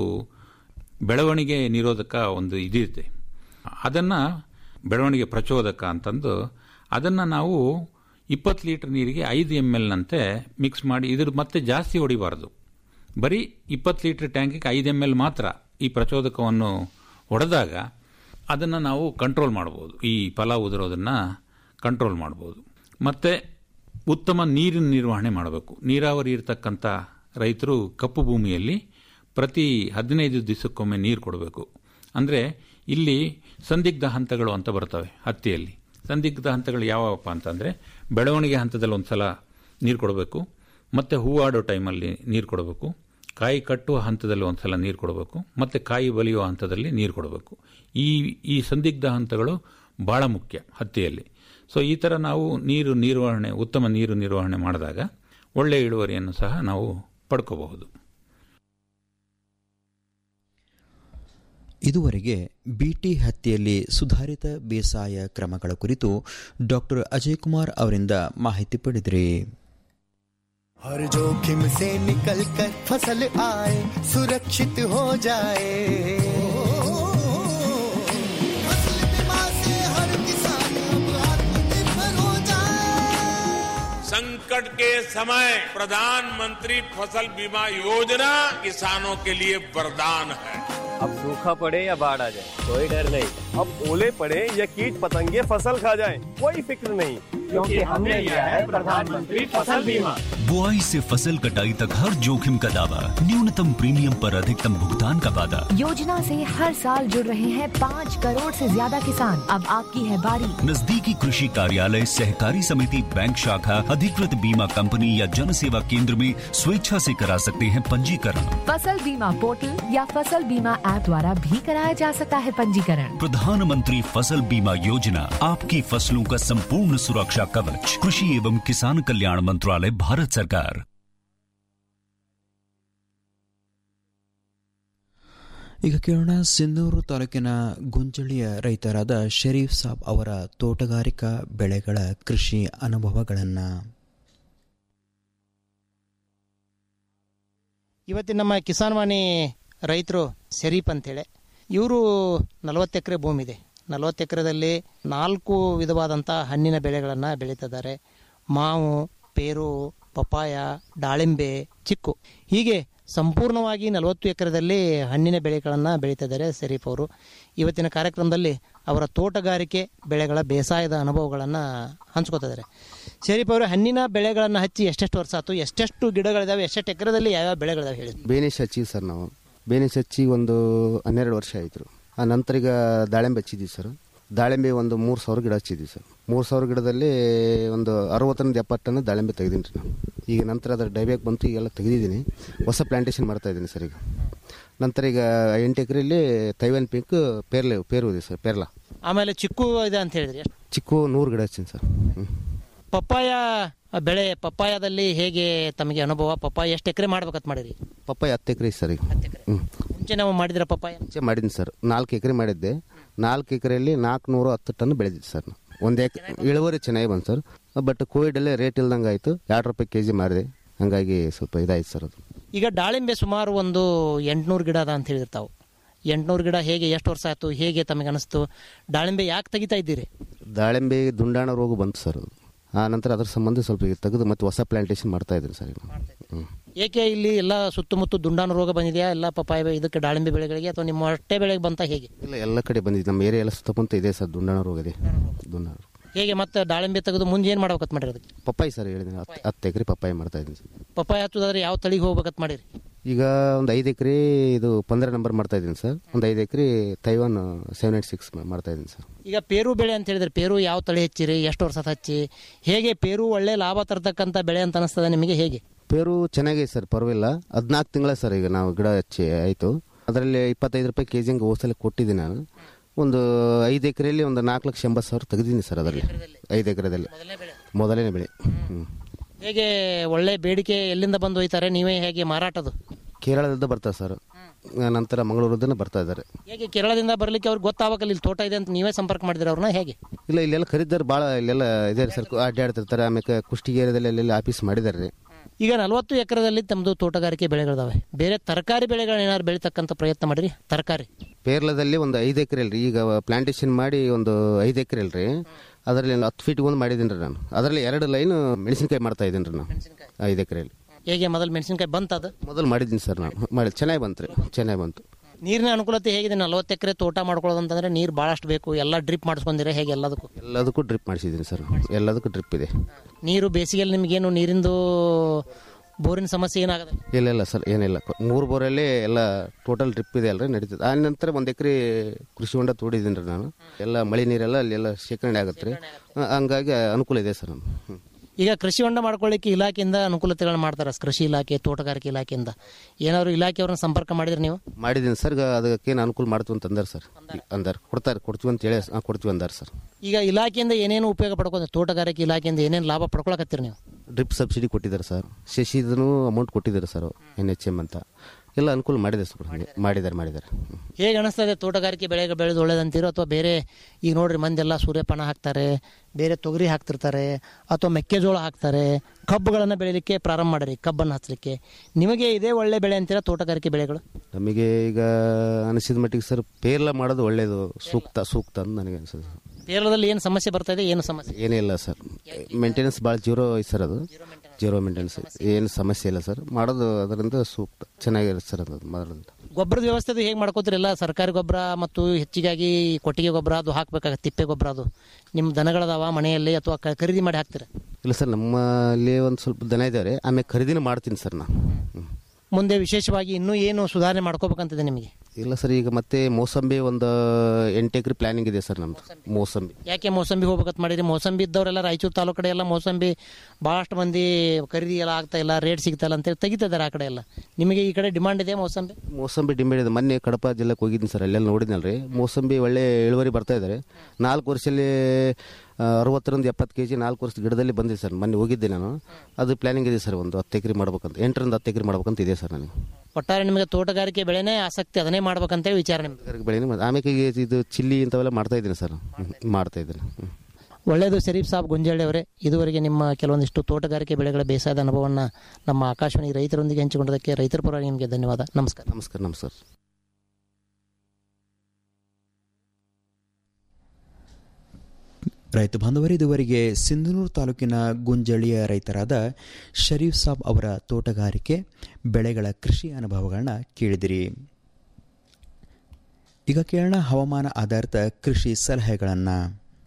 ಬೆಳವಣಿಗೆ ನಿರೋಧಕ ಒಂದು ಇದಿರುತ್ತೆ ಅದನ್ನು ಬೆಳವಣಿಗೆ ಪ್ರಚೋದಕ ಅಂತಂದು ಅದನ್ನು ನಾವು ಇಪ್ಪತ್ತು ಲೀಟರ್ ನೀರಿಗೆ ಐದು ಎಮ್ ಎಲ್ನಂತೆ ಮಿಕ್ಸ್ ಮಾಡಿ ಇದ್ರ ಮತ್ತೆ ಜಾಸ್ತಿ ಹೊಡಿಬಾರ್ದು ಬರೀ ಇಪ್ಪತ್ತು ಲೀಟರ್ ಟ್ಯಾಂಕಿಗೆ ಐದು ಎಮ್ ಎಲ್ ಮಾತ್ರ ಈ ಪ್ರಚೋದಕವನ್ನು ಹೊಡೆದಾಗ ಅದನ್ನು ನಾವು ಕಂಟ್ರೋಲ್ ಮಾಡ್ಬೋದು ಈ ಫಲ ಉದುರೋದನ್ನು ಕಂಟ್ರೋಲ್ ಮಾಡ್ಬೋದು ಮತ್ತು ಉತ್ತಮ ನೀರಿನ ನಿರ್ವಹಣೆ ಮಾಡಬೇಕು ನೀರಾವರಿ ಇರತಕ್ಕಂಥ ರೈತರು ಕಪ್ಪು ಭೂಮಿಯಲ್ಲಿ ಪ್ರತಿ ಹದಿನೈದು ದಿವಸಕ್ಕೊಮ್ಮೆ ನೀರು ಕೊಡಬೇಕು ಅಂದರೆ ಇಲ್ಲಿ ಸಂದಿಗ್ಧ ಹಂತಗಳು ಅಂತ ಬರ್ತವೆ ಹತ್ತಿಯಲ್ಲಿ ಸಂದಿಗ್ಧ ಹಂತಗಳು ಯಾವಪ್ಪ ಅಂತಂದರೆ ಬೆಳವಣಿಗೆ ಹಂತದಲ್ಲಿ ಒಂದು ಸಲ ನೀರು ಕೊಡಬೇಕು ಮತ್ತು ಹೂವಾಡೋ ಟೈಮಲ್ಲಿ ನೀರು ಕೊಡಬೇಕು ಕಾಯಿ ಕಟ್ಟುವ ಹಂತದಲ್ಲಿ ಒಂದು ಸಲ ನೀರು ಕೊಡಬೇಕು ಮತ್ತು ಕಾಯಿ ಬಲಿಯುವ ಹಂತದಲ್ಲಿ ನೀರು ಕೊಡಬೇಕು ಈ ಈ ಸಂದಿಗ್ಧ ಹಂತಗಳು ಭಾಳ ಮುಖ್ಯ ಹತ್ತಿಯಲ್ಲಿ ಸೊ ಈ ಥರ ನಾವು ನೀರು ನಿರ್ವಹಣೆ ಉತ್ತಮ ನೀರು ನಿರ್ವಹಣೆ ಮಾಡಿದಾಗ ಒಳ್ಳೆಯ ಇಳುವರಿಯನ್ನು ಸಹ ನಾವು ಪಡ್ಕೋಬಹುದು ಇದುವರೆಗೆ ಬಿಟಿ ಹತ್ತಿಯಲ್ಲಿ ಸುಧಾರಿತ ಬೇಸಾಯ ಕ್ರಮಗಳ ಕುರಿತು ಡಾಕ್ಟರ್ ಅಜಯ್ ಕುಮಾರ್ ಅವರಿಂದ ಮಾಹಿತಿ ಪಡೆದಿರಿ हर जोखिम से निकल कर फसल आए सुरक्षित हो जाए फसल बीमा से हर किसान अब आत्मनिर्भर हो जाए संकट के समय प्रधानमंत्री फसल बीमा योजना किसानों के लिए वरदान है अब सूखा पड़े या बाढ़ आ जाए कोई डर नहीं अब ओले पड़े या कीट पतंगे फसल खा जाए कोई फिक्र नहीं क्योंकि हमने लिया है प्रधानमंत्री फसल बीमा बुआई से फसल कटाई तक हर जोखिम का दावा न्यूनतम प्रीमियम पर अधिकतम भुगतान का वादा योजना से हर साल जुड़ रहे हैं पाँच करोड़ से ज्यादा किसान अब आपकी है बारी नजदीकी कृषि कार्यालय सहकारी समिति बैंक शाखा अधिकृत बीमा कंपनी या जन सेवा केंद्र में स्वेच्छा से करा सकते हैं पंजीकरण फसल बीमा पोर्टल या फसल बीमा ऐप द्वारा भी कराया जा सकता है पंजीकरण प्रधानमंत्री फसल बीमा योजना आपकी फसलों का संपूर्ण सुरक्षा कवच कृषि एवं किसान कल्याण मंत्रालय भारत सरकार ಈಗ ಕೇಳೋಣ ಸಿಂಧೂರು ತಾಲೂಕಿನ ಗುಂಜಳಿಯ ರೈತರಾದ ಶರೀಫ್ ಸಾಬ್ ಅವರ ತೋಟಗಾರಿಕಾ ಬೆಳೆಗಳ ಕೃಷಿ ಅನುಭವಗಳನ್ನು ಇವತ್ತಿನ ನಮ್ಮ ಕಿಸಾನ್ ವಾಣಿ ರೈತರು ಶರೀಫ್ ಅಂತೇಳಿ ಇವರು ನಲವತ್ತು ಎಕರೆ ಭೂಮಿ ಇದೆ ನಲವತ್ತು ಎಕರೆದಲ್ಲಿ ನಾಲ್ಕು ವಿಧವಾದಂಥ ಹಣ್ಣಿನ ಬೆಳೆಗಳನ್ನು ಬೆಳೀತಿದ್ದಾರೆ ಮಾವು ಪೇರು ಪಪಾಯ ದಾಳಿಂಬೆ ಚಿಕ್ಕು ಹೀಗೆ ಸಂಪೂರ್ಣವಾಗಿ ನಲವತ್ತು ಎಕರೆದಲ್ಲಿ ಹಣ್ಣಿನ ಬೆಳೆಗಳನ್ನು ಬೆಳೀತಿದ್ದಾರೆ ಶರೀಫ್ ಅವರು ಇವತ್ತಿನ ಕಾರ್ಯಕ್ರಮದಲ್ಲಿ ಅವರ ತೋಟಗಾರಿಕೆ ಬೆಳೆಗಳ ಬೇಸಾಯದ ಅನುಭವಗಳನ್ನು ಹಂಚ್ಕೋತಿದ್ದಾರೆ ಶರೀಫ್ ಅವರು ಹಣ್ಣಿನ ಬೆಳೆಗಳನ್ನು ಹಚ್ಚಿ ಎಷ್ಟೆಷ್ಟು ವರ್ಷ ಆಯ್ತು ಎಷ್ಟೆಷ್ಟು ಗಿಡಗಳಿದಾವೆ ಎಷ್ಟೆಷ್ಟು ಎಕರೆದಲ್ಲಿ ಯಾವ್ಯಾವ ಬೆಳೆಗಳಿದಾವೆ ಹೇಳಿ ಬೇನಿಶ್ ಹಚ್ಚಿವಿ ಸರ್ ನಾವು ಬೇನಿಶ್ ಹಚ್ಚಿ ಒಂದು ಹನ್ನೆರಡು ವರ್ಷ ಆಯಿತು ಆ ನಂತರ ಈಗ ದಾಳಿಂಬೆ ಹಚ್ಚಿದ್ದೀವಿ ಸರ್ ದಾಳಿಂಬೆ ಒಂದು ಮೂರು ಸಾವಿರ ಗಿಡ ಹಚ್ಚಿದ್ದೀವಿ ಸರ್ ಮೂರು ಸಾವಿರ ಗಿಡದಲ್ಲಿ ಒಂದು ಅರವತ್ತರಿಂದ ಎಪ್ಪತ್ತನ್ನು ದಾಳಿಂಬೆ ತೆಗೆದೀನಿ ರೀ ನಾವು ಈಗ ನಂತರ ಅದರ ಡೈಬ್ಯಾಕ್ ಬಂತು ಈಗೆಲ್ಲ ತೆಗೆದಿದ್ದೀನಿ ಹೊಸ ಪ್ಲಾಂಟೇಶನ್ ಮಾಡ್ತಾ ಇದ್ದೀನಿ ಸರ್ ಈಗ ನಂತರ ಈಗ ಎಂಟು ಎಕರೆಯಲ್ಲಿ ತೈವಾನ್ ಪಿಂಕ್ ಪೇರ್ಲೆ ಪೇರು ಇದೆ ಸರ್ ಪೇರ್ಲಾ ಆಮೇಲೆ ಚಿಕ್ಕು ಇದೆ ಅಂತ ಹೇಳಿದ್ರಿ ಚಿಕ್ಕು ನೂರು ಗಿಡ ಹಚ್ಚಿನಿ ಸರ್ ಹ್ಞೂ ಪಪ್ಪಾಯ ಬೆಳೆ ಪಪ್ಪಾಯದಲ್ಲಿ ಹೇಗೆ ತಮಗೆ ಅನುಭವ ಪಪ್ಪಾಯ ಎಷ್ಟು ಎಕರೆ ಮಾಡ್ಬೇಕಂತ ಮಾಡಿರಿ ಪಪ್ಪಾಯ ಹತ್ತು ಎಕರೆ ಸರ್ ಈಗ ಹ್ಞೂ ಮುಂಚೆ ನಾವು ಮಾಡಿದ್ರ ಪಪ್ಪಾಯ ಮುಂಚೆ ಮಾಡಿದ್ದೀನಿ ಸರ್ ನಾಲ್ಕು ಎಕರೆ ಮಾಡಿದ್ದೆ ನಾಲ್ಕು ಎಕರೆಯಲ್ಲಿ ನಾಲ್ಕುನೂರು ಹತ್ತು ಟನ್ ಬೆಳೆದಿದ್ದು ಸರ್ ನಾನು ಒಂದು ಎಕ್ ಇಳುವರಿ ಚೆನ್ನಾಗಿ ಬಂತು ಸರ್ ಬಟ್ ಕೋವಿಡಲ್ಲೇ ರೇಟ್ ಇಲ್ದಂಗೆ ಆಯಿತು ಎರಡು ರೂಪಾಯಿ ಕೆ ಜಿ ಮಾರಿದೆ ಹಾಗಾಗಿ ಸ್ವಲ್ಪ ಇದಾಯ್ತು ಸರ್ ಅದು ಈಗ ದಾಳಿಂಬೆ ಸುಮಾರು ಒಂದು ಎಂಟುನೂರು ಗಿಡ ಅದ ಅಂತ ಹೇಳಿರ್ತಾವೆ ಎಂಟುನೂರು ಗಿಡ ಹೇಗೆ ಎಷ್ಟು ವರ್ಷ ಆಯ್ತು ಹೇಗೆ ತಮಗೆ ಅನಿಸ್ತು ದಾಳಿಂಬೆ ಯಾಕೆ ತೆಗಿತಾ ಇದ್ದೀರಿ ದಾಳಿಂಬೆ ದುಂಡಾಣ ರೋಗ ಬಂತು ಸರ್ ಅದು ಆ ನಂತರ ಅದ್ರ ಸಂಬಂಧ ಸ್ವಲ್ಪ ಈಗ ತೆಗೆದು ಮತ್ತೆ ಹೊಸ ಪ್ಲಾಂಟೇಶನ್ ಮಾಡ್ತಾ ಇದ್ದೀನಿ ಸರ್ ಈಗ ಹ್ಞೂ ಏಕೆ ಇಲ್ಲಿ ಎಲ್ಲ ಸುತ್ತಮುತ್ತ ದುಂಡಾನು ರೋಗ ಬಂದಿದೆಯಾ ಎಲ್ಲ ಪಪ್ಪಾಯ ಇದಕ್ಕೆ ದಾಳಿಂಬೆ ಬೆಳೆಗಳಿಗೆ ಅಥವಾ ನಿಮ್ಮ ಅಷ್ಟೇ ಬೆಳೆಗೆ ಬಂತ ಹೇಗೆ ಇಲ್ಲ ಎಲ್ಲ ಕಡೆ ಬಂದಿದೆ ನಮ್ಮ ಏರಿಯಾ ಎಲ್ಲ ಸುತ್ತಮುತ್ತ ಇದೆ ಸರ್ ದುಂಡಾಣ ರೋಗ ಇದೆ ದುಂಡಾಣ ರೋಗ ಹೇಗೆ ಮತ್ತೆ ದಾಳಿಂಬೆ ತೆಗೆದು ಮುಂದೆ ಏನು ಮಾಡ್ಬೇಕಂತ ಮಾಡಿರಿ ಅದಕ್ಕೆ ಪಪ್ಪಾಯಿ ಸರ್ ಹೇಳಿದ್ದೀನಿ ಹತ್ತು ಹತ್ತು ಎಕರೆ ಪಪ್ಪಾಯಿ ಮಾಡ್ತಾ ಇದ್ದೀನಿ ಸರ್ ಪಪ್ಪಾಯ ಹಚ್ಚೋದಾದ್ರೆ ಯಾವ ತಳಿಗೆ ಹೋಗ್ಬೇಕಂತ ಮಾಡಿರಿ ಈಗ ಒಂದು ಐದು ಎಕರೆ ಇದು ಪಂದ್ರ ನಂಬರ್ ಮಾಡ್ತಾ ಇದ್ದೀನಿ ಸರ್ ಒಂದು ಐದು ಎಕರೆ ತೈವಾನ್ ಸೆವೆನ್ ಏಟ್ ಸಿಕ್ಸ್ ಮಾಡ್ತಾ ಇದ್ದೀನಿ ಸರ್ ಈಗ ಪೇರು ಬೆಳೆ ಅಂತ ಹೇಳಿದ್ರೆ ಪೇರು ಯಾವ ತಳಿ ಹಚ್ಚಿರಿ ಎಷ್ಟು ವರ್ಷ ಹಚ್ಚಿ ಹೇಗೆ ಪೇರು ಒಳ್ಳೆ ಲಾಭ ತರ್ತಕ್ಕಂಥ ಬೆಳೆ ಅಂತ ಅನಿಸ್ತದೆ ನಿಮಗೆ ಹೇಗೆ ಪೇರು ಚೆನ್ನಾಗಿದೆ ಸರ್ ಪರವಾಗಿಲ್ಲ ಹದಿನಾಲ್ಕು ತಿಂಗಳ ಸರ್ ಈಗ ನಾವು ಗಿಡ ಹಚ್ಚಿ ಆಯಿತು ಅದರಲ್ಲಿ ಇಪ್ಪತ್ತೈದು ರೂಪಾಯಿ ಕೆ ಜಿ ಹಂಗೆ ಹೋಸಲ ಕೊಟ್ಟಿದ್ದೀನಿ ನಾನು ಒಂದು ಐದು ಎಕರೆಯಲ್ಲಿ ಒಂದು ನಾಲ್ಕು ಲಕ್ಷ ಎಂಬತ್ತು ಸಾವಿರ ತೆಗೆದೀನಿ ಸರ್ ಅದರಲ್ಲಿ ಐದು ಎಕರೆದಲ್ಲಿ ಮೊದಲನೇ ಬೆಳೆ ಹ್ಞೂ ಹೇಗೆ ಒಳ್ಳೆ ಬೇಡಿಕೆ ಎಲ್ಲಿಂದ ಬಂದು ಹೋಯ್ತಾರೆ ನೀವೇ ಹೇಗೆ ಮಾರಾಟದು ಕೇರಳದಿಂದ ಬರ್ತಾರೆ ಸರ್ ನಂತರ ಮಂಗಳೂರದಿಂದ ಬರ್ತಾ ಇದ್ದಾರೆ ಹೇಗೆ ಕೇರಳದಿಂದ ಬರ್ಲಿಕ್ಕೆ ಅವ್ರಿಗೆ ಗೊತ್ತಾಗಬೇಕಲ್ಲ ಇಲ್ಲಿ ತೋಟ ಇದೆ ಅಂತ ನೀವೇ ಸಂಪರ್ಕ ಮಾಡಿದ್ರೆ ಅವ್ರನ್ನ ಹೇಗೆ ಇಲ್ಲ ಇಲ್ಲೆಲ್ಲ ಖರೀದಾರ ಭಾಳ ಇಲ್ಲೆಲ್ಲ ಇದೆ ಸರ್ ಅಡ್ಡಾಡ್ತಿರ್ತಾರೆ ಆಮೇಲೆ ಕುಷ್ಟಿಗೆ ಏರಿಯಾದಲ್ಲಿ ಅಲ್ಲೆಲ್ಲ ಆಫೀಸ್ ಮಾಡಿದ್ದಾರೆ ರೀ ಈಗ ನಲವತ್ತು ಎಕರೆದಲ್ಲಿ ತಮ್ಮದು ತೋಟಗಾರಿಕೆ ಬೆಳೆಗಳಿದಾವೆ ಬೇರೆ ತರಕಾರಿ ಬೆಳೆಗಳನ್ನ ಏನಾದ್ರು ಬೆಳೀತಕ್ಕಂಥ ಪ್ರಯತ್ನ ಮಾಡಿರಿ ತರಕಾರಿ ಪೇರ್ಲದಲ್ಲಿ ಒಂದು ಐದು ಎಕರೆ ಅಲ್ರಿ ಈಗ ಪ್ಲಾಂಟೇಶನ್ ಮಾಡಿ ಒಂದು ಐದು ಎಕರೆ ಅಲ್ರಿ ಅದರಲ್ಲಿ ಒಂದು ಹತ್ತು ಫೀಟ್ ಒಂದು ಮಾಡಿದ್ದೀನಿ ರೀ ನಾನು ಅದರಲ್ಲಿ ಎರಡು ಲೈನ್ ಮೆಣಸಿನ್ಕಾಯಿ ಮಾಡ್ತಾ ಇದ್ದೀನಿ ರೀ ನಾನು ಐದು ಎಕರೆಯಲ್ಲಿ ಹೇಗೆ ಮೊದಲು ಮೆಣಸಿನಕಾಯಿ ಬಂತದು ಮೊದಲು ಮಾಡಿದ್ದೀನಿ ಸರ್ ನಾನು ಮಾಡಿ ಚೆನ್ನಾಗಿ ಬಂತು ರೀ ಚೆನ್ನಾಗಿ ಬಂತು ನೀರಿನ ಅನುಕೂಲತೆ ಹೇಗಿದೆ ನಲವತ್ತು ಎಕರೆ ತೋಟ ಮಾಡ್ಕೊಳ್ಳೋದಂತಂದ್ರೆ ನೀರು ಭಾಳಷ್ಟು ಬೇಕು ಎಲ್ಲ ಡ್ರಿಪ್ ಮಾಡಿಸ್ಕೊಂಡಿರ ಹೇಗೆ ಎಲ್ಲದಕ್ಕೂ ಎಲ್ಲದಕ್ಕೂ ಡ್ರಿಪ್ ಮಾಡಿಸಿದ್ದೀನಿ ಸರ್ ಎಲ್ಲದಕ್ಕೂ ಡ್ರಿಪ್ ಇದೆ ನೀರು ಬೇಸಿಗೆಯಲ್ಲಿ ನಿಮಗೇನು ನೀರಿಂದು ಬೋರಿನ ಸಮಸ್ಯೆ ಏನಾಗದ ಇಲ್ಲ ಇಲ್ಲ ಸರ್ ಏನಿಲ್ಲ ಮೂರು ಬೋರಲ್ಲಿ ಎಲ್ಲ ಟೋಟಲ್ ಡ್ರಿಪ್ ಇದೆ ಅಲ್ರಿ ನಡೀತದೆ ಆ ನಂತರ ಒಂದು ಎಕರೆ ಕೃಷಿ ಹೊಂಡ ತೋಡಿದ್ದೀನಿ ರೀ ನಾನು ಎಲ್ಲ ಮಳೆ ನೀರೆಲ್ಲ ಅಲ್ಲೆಲ್ಲ ಶೇಖರಣೆ ಆಗುತ್ತೆ ರೀ ಹಂಗಾಗಿ ಅನುಕೂಲ ಇದೆ ಸರ್ ನಮ್ಗೆ ಹ್ಞೂ ಈಗ ಕೃಷಿ ಹೊಂಡ ಮಾಡ್ಕೊಳ್ಳಿಕ್ಕೆ ಇಲಾಖೆಯಿಂದ ಅನುಕೂಲತೆಗಳನ್ನ ಮಾಡ್ತಾರೆ ಕೃಷಿ ಇಲಾಖೆ ತೋಟಗಾರಿಕೆ ಇಲಾಖೆಯಿಂದ ಏನಾದ್ರು ಇಲಾಖೆಯವ್ರನ್ನ ಸಂಪರ್ಕ ಮಾಡಿದ್ರೆ ನೀವು ಮಾಡಿದ್ದೀನಿ ಸರ್ ಅದಕ್ಕೇನು ಅನುಕೂಲ ಮಾಡ್ತೀವಿ ಅಂತ ಅಂದಾರ ಸರ್ ಅಂದಾರ ಕೊಡ್ತಾರೆ ಕೊಡ್ತೀವಿ ಅಂತ ಹೇಳಿ ಹಾಂ ಕೊಡ್ತೀವಿ ಅಂದಾರ ಸರ್ ಈಗ ಇಲಾಖೆಯಿಂದ ಏನೇನು ಉಪಯೋಗ ಪಡ್ಕೊಂಡು ತೋಟಗಾರಿಕೆ ಇಲಾಖೆಯಿಂದ ಏನೇನು ಲಾಭ ಪಡ್ಕೊಳಕತ್ತೀರಿ ನೀವು ಡ್ರಿಪ್ ಸಬ್ಸಿಡಿ ಕೊಟ್ಟಿದ್ದಾರೆ ಸರ್ ಶಶಿದನು ಅಮೌಂಟ್ ಕೊಟ್ಟಿದ್ದಾರೆ ಸರ್ ಎನ್ ಎಚ್ ಎಮ್ ಅಂತ ಎಲ್ಲ ಅನುಕೂಲ ಮಾಡಿದೆ ಸರ್ ಮಾಡಿದ್ದಾರೆ ಮಾಡಿದ್ದಾರೆ ಹೇಗೆ ಅನಿಸ್ತಾ ಇದೆ ತೋಟಗಾರಿಕೆ ಬೆಳೆ ಬೆಳೆದು ಒಳ್ಳೇದಂತೀರೋ ಅಥವಾ ಬೇರೆ ಈಗ ನೋಡ್ರಿ ಮಂದೆಲ್ಲ ಸೂರ್ಯಪಾನ ಹಾಕ್ತಾರೆ ಬೇರೆ ತೊಗರಿ ಹಾಕ್ತಿರ್ತಾರೆ ಅಥವಾ ಮೆಕ್ಕೆಜೋಳ ಹಾಕ್ತಾರೆ ಕಬ್ಬುಗಳನ್ನು ಬೆಳಿಲಿಕ್ಕೆ ಪ್ರಾರಂಭ ಮಾಡಿರಿ ಕಬ್ಬನ್ನು ಹಚ್ಚಲಿಕ್ಕೆ ನಿಮಗೆ ಇದೇ ಒಳ್ಳೆ ಬೆಳೆ ಅಂತೀರಾ ತೋಟಗಾರಿಕೆ ಬೆಳೆಗಳು ನಮಗೆ ಈಗ ಅನಿಸಿದ ಮಟ್ಟಿಗೆ ಸರ್ ಪೇರ್ಲ ಮಾಡೋದು ಒಳ್ಳೆಯದು ಸೂಕ್ತ ಸೂಕ್ತ ಅಂತ ನನಗೆ ಅನಿಸ್ತದೆ ಸರ್ ಕೇರಳದಲ್ಲಿ ಏನು ಸಮಸ್ಯೆ ಬರ್ತಾ ಇದೆ ಏನು ಸಮಸ್ಯೆ ಏನೇ ಇಲ್ಲ ಸರ್ ಮೇಂಟೆನೆನ್ಸ್ ಭಾಳ ಜೀರೋ ಐತೆ ಸರ್ ಅದು ಜೀರೋ ಮೇಂಟೆನೆನ್ಸ್ ಏನು ಸಮಸ್ಯೆ ಇಲ್ಲ ಸರ್ ಮಾಡೋದು ಅದರಿಂದ ಸೂಕ್ತ ಚೆನ್ನಾಗಿರುತ್ತೆ ಸರ್ ಅದು ಮಾಡೋದು ಗೊಬ್ಬರದ ವ್ಯವಸ್ಥೆ ಅದು ಹೇಗೆ ಮಾಡ್ಕೋತೀರಲ್ಲ ಸರ್ಕಾರಿ ಗೊಬ್ಬರ ಮತ್ತು ಹೆಚ್ಚಿಗಾಗಿ ಕೊಟ್ಟಿಗೆ ಗೊಬ್ಬರ ಅದು ಹಾಕ್ಬೇಕಾಗತ್ತೆ ತಿಪ್ಪೆ ಗೊಬ್ಬರ ಅದು ನಿಮ್ಮ ದನಗಳದಾವ ಮನೆಯಲ್ಲಿ ಅಥವಾ ಕ- ಖರೀದಿ ಮಾಡಿ ಹಾಕ್ತೀರಾ ಇಲ್ಲ ಸರ್ ನಮ್ಮಲ್ಲಿ ಒಂದು ಸ್ವಲ್ಪ ದನ ಇದ್ದಾರೆ ಆಮೇಲೆ ಖರೀದಿನ ಮಾಡ್ತೀನಿ ಸರ್ ನಾನು ಮುಂದೆ ವಿಶೇಷವಾಗಿ ಇನ್ನೂ ಏನು ಸುಧಾರಣೆ ಮಾಡ್ಕೋಬೇಕಂತಿದೆ ನಿಮಗೆ ಇಲ್ಲ ಸರ್ ಈಗ ಮತ್ತೆ ಮೋಸಂಬಿ ಒಂದು ಎಂಟು ಎಕರೆ ಪ್ಲಾನಿಂಗ್ ಇದೆ ಸರ್ ನಮ್ದು ಮೋಸಂಬಿ ಯಾಕೆ ಮೋಸಂಬಿ ಹೋಗ್ಬೇಕಂತ ಮಾಡಿರಿ ಮೋಸಂಬಿ ಇದ್ದವರೆಲ್ಲ ರಾಯಚೂರು ತಾಲೂಕು ಕಡೆ ಎಲ್ಲ ಮೋಸಂಬಿ ಭಾಳಷ್ಟು ಮಂದಿ ಖರೀದಿ ಎಲ್ಲ ಆಗ್ತಾ ಇಲ್ಲ ರೇಟ್ ಸಿಗ್ತಾ ಇಲ್ಲ ಅಂತೇಳಿ ತೆಗಿತಿದ್ದಾರೆ ಆ ಕಡೆ ಎಲ್ಲ ನಿಮಗೆ ಈ ಕಡೆ ಡಿಮಾಂಡ್ ಇದೆ ಮೋಸಂಬಿ ಮೋಸಂಬಿ ಡಿಂಬೆ ಇದೆ ಮೊನ್ನೆ ಕಡಪ ಜಿಲ್ಲೆಗೆ ಹೋಗಿದ್ದೀನಿ ಸರ್ ಅಲ್ಲೆಲ್ಲ ನೋಡಿದ್ನಲ್ರಿ ಮೋಸಂಬಿ ಒಳ್ಳೆ ಇಳುವರಿ ಬರ್ತಾ ಇದ್ದಾರೆ ನಾಲ್ಕು ವರ್ಷದಲ್ಲಿ ಆ, ಅರವತ್ತರಿಂದ ಎಪ್ಪತ್ತು ಕೆ ಜಿ ನಾಲ್ಕು ವರ್ಷದ ಗಿಡದಲ್ಲಿ ಬಂದಿದೆ ಸರ್ ಮೊನ್ನೆ ಹೋಗಿದ್ದೆ ನಾನು ಅದು ಪ್ಲಾನಿಂಗ್ ಇದೆ ಸರ್ ಒಂದು ಹತ್ತು ಎಕರೆ ಮಾಡ್ಬೇಕಂತ ಎಂಟರಿಂದ ಹತ್ತು ಎಕರೆ ಮಾಡ್ಬೇಕಂತ ಇದೆ ಸರ್ ನನಗೆ ಒಟ್ಟಾರೆ ನಿಮಗೆ ತೋಟಗಾರಿಕೆ ಬೆಳೆನೇ ಆಸಕ್ತಿ ಅದನ್ನೇ ಮಾಡ್ಬೇಕಂತೇಳಿ ವಿಚಾರ ನಿಮ್ದು ತೋಟಗಾರಿಕೆ ಬೆಳೆನೇ ಮಾಡ್- ಆಮೇಲೆ ಈಗ ಇದು ಚಿಲ್ಲಿ ಇಂಥವೆಲ್ಲ ಮಾಡ್ತಾ ಇದ್ದೀನಿ ಸರ್ ಹ್ಮ್, ಮಾಡ್ತಾ ಇದ್ದೀನಿ ಹ್ಮ್. ಒಳ್ಳೆಯದು ಶರೀಫ್ ಸಾಬ್ ಗುಂಜಾಳಿ ಅವರೇ ಇದುವರೆಗೆ ನಿಮ್ಮ ಕೆಲವೊಂದಿಷ್ಟು ತೋಟಗಾರಿಕೆ ಬೆಳೆಗಳ ಬೇಸಾಯದ ಅನುಭವವನ್ನು ನಮ್ಮ ಆಕಾಶವಾಣಿ ರೈತರೊಂದಿಗೆ ಹಂಚಿಕೊಂಡದಕ್ಕೆ ರೈತರ ಪರವಾಗಿ ನಿಮಗೆ ಧನ್ಯವಾದ ನಮಸ್ಕಾರ ನಮಸ್ಕಾರ ನಮಸ್ಕಾರ ರೈತ ಬಾಂಧವರು ಇದುವರೆಗೆ ಸಿಂಧನೂರು ತಾಲೂಕಿನ ಗುಂಜಳಿಯ ರೈತರಾದ ಶರೀಫ್ ಸಾಬ್ ಅವರ ತೋಟಗಾರಿಕೆ ಬೆಳೆಗಳ ಕೃಷಿ ಅನುಭವಗಳನ್ನ ಕೇಳಿದಿರಿ ಈಗ ಕೇಳೋಣ ಹವಾಮಾನ ಆಧಾರಿತ ಕೃಷಿ ಸಲಹೆಗಳನ್ನು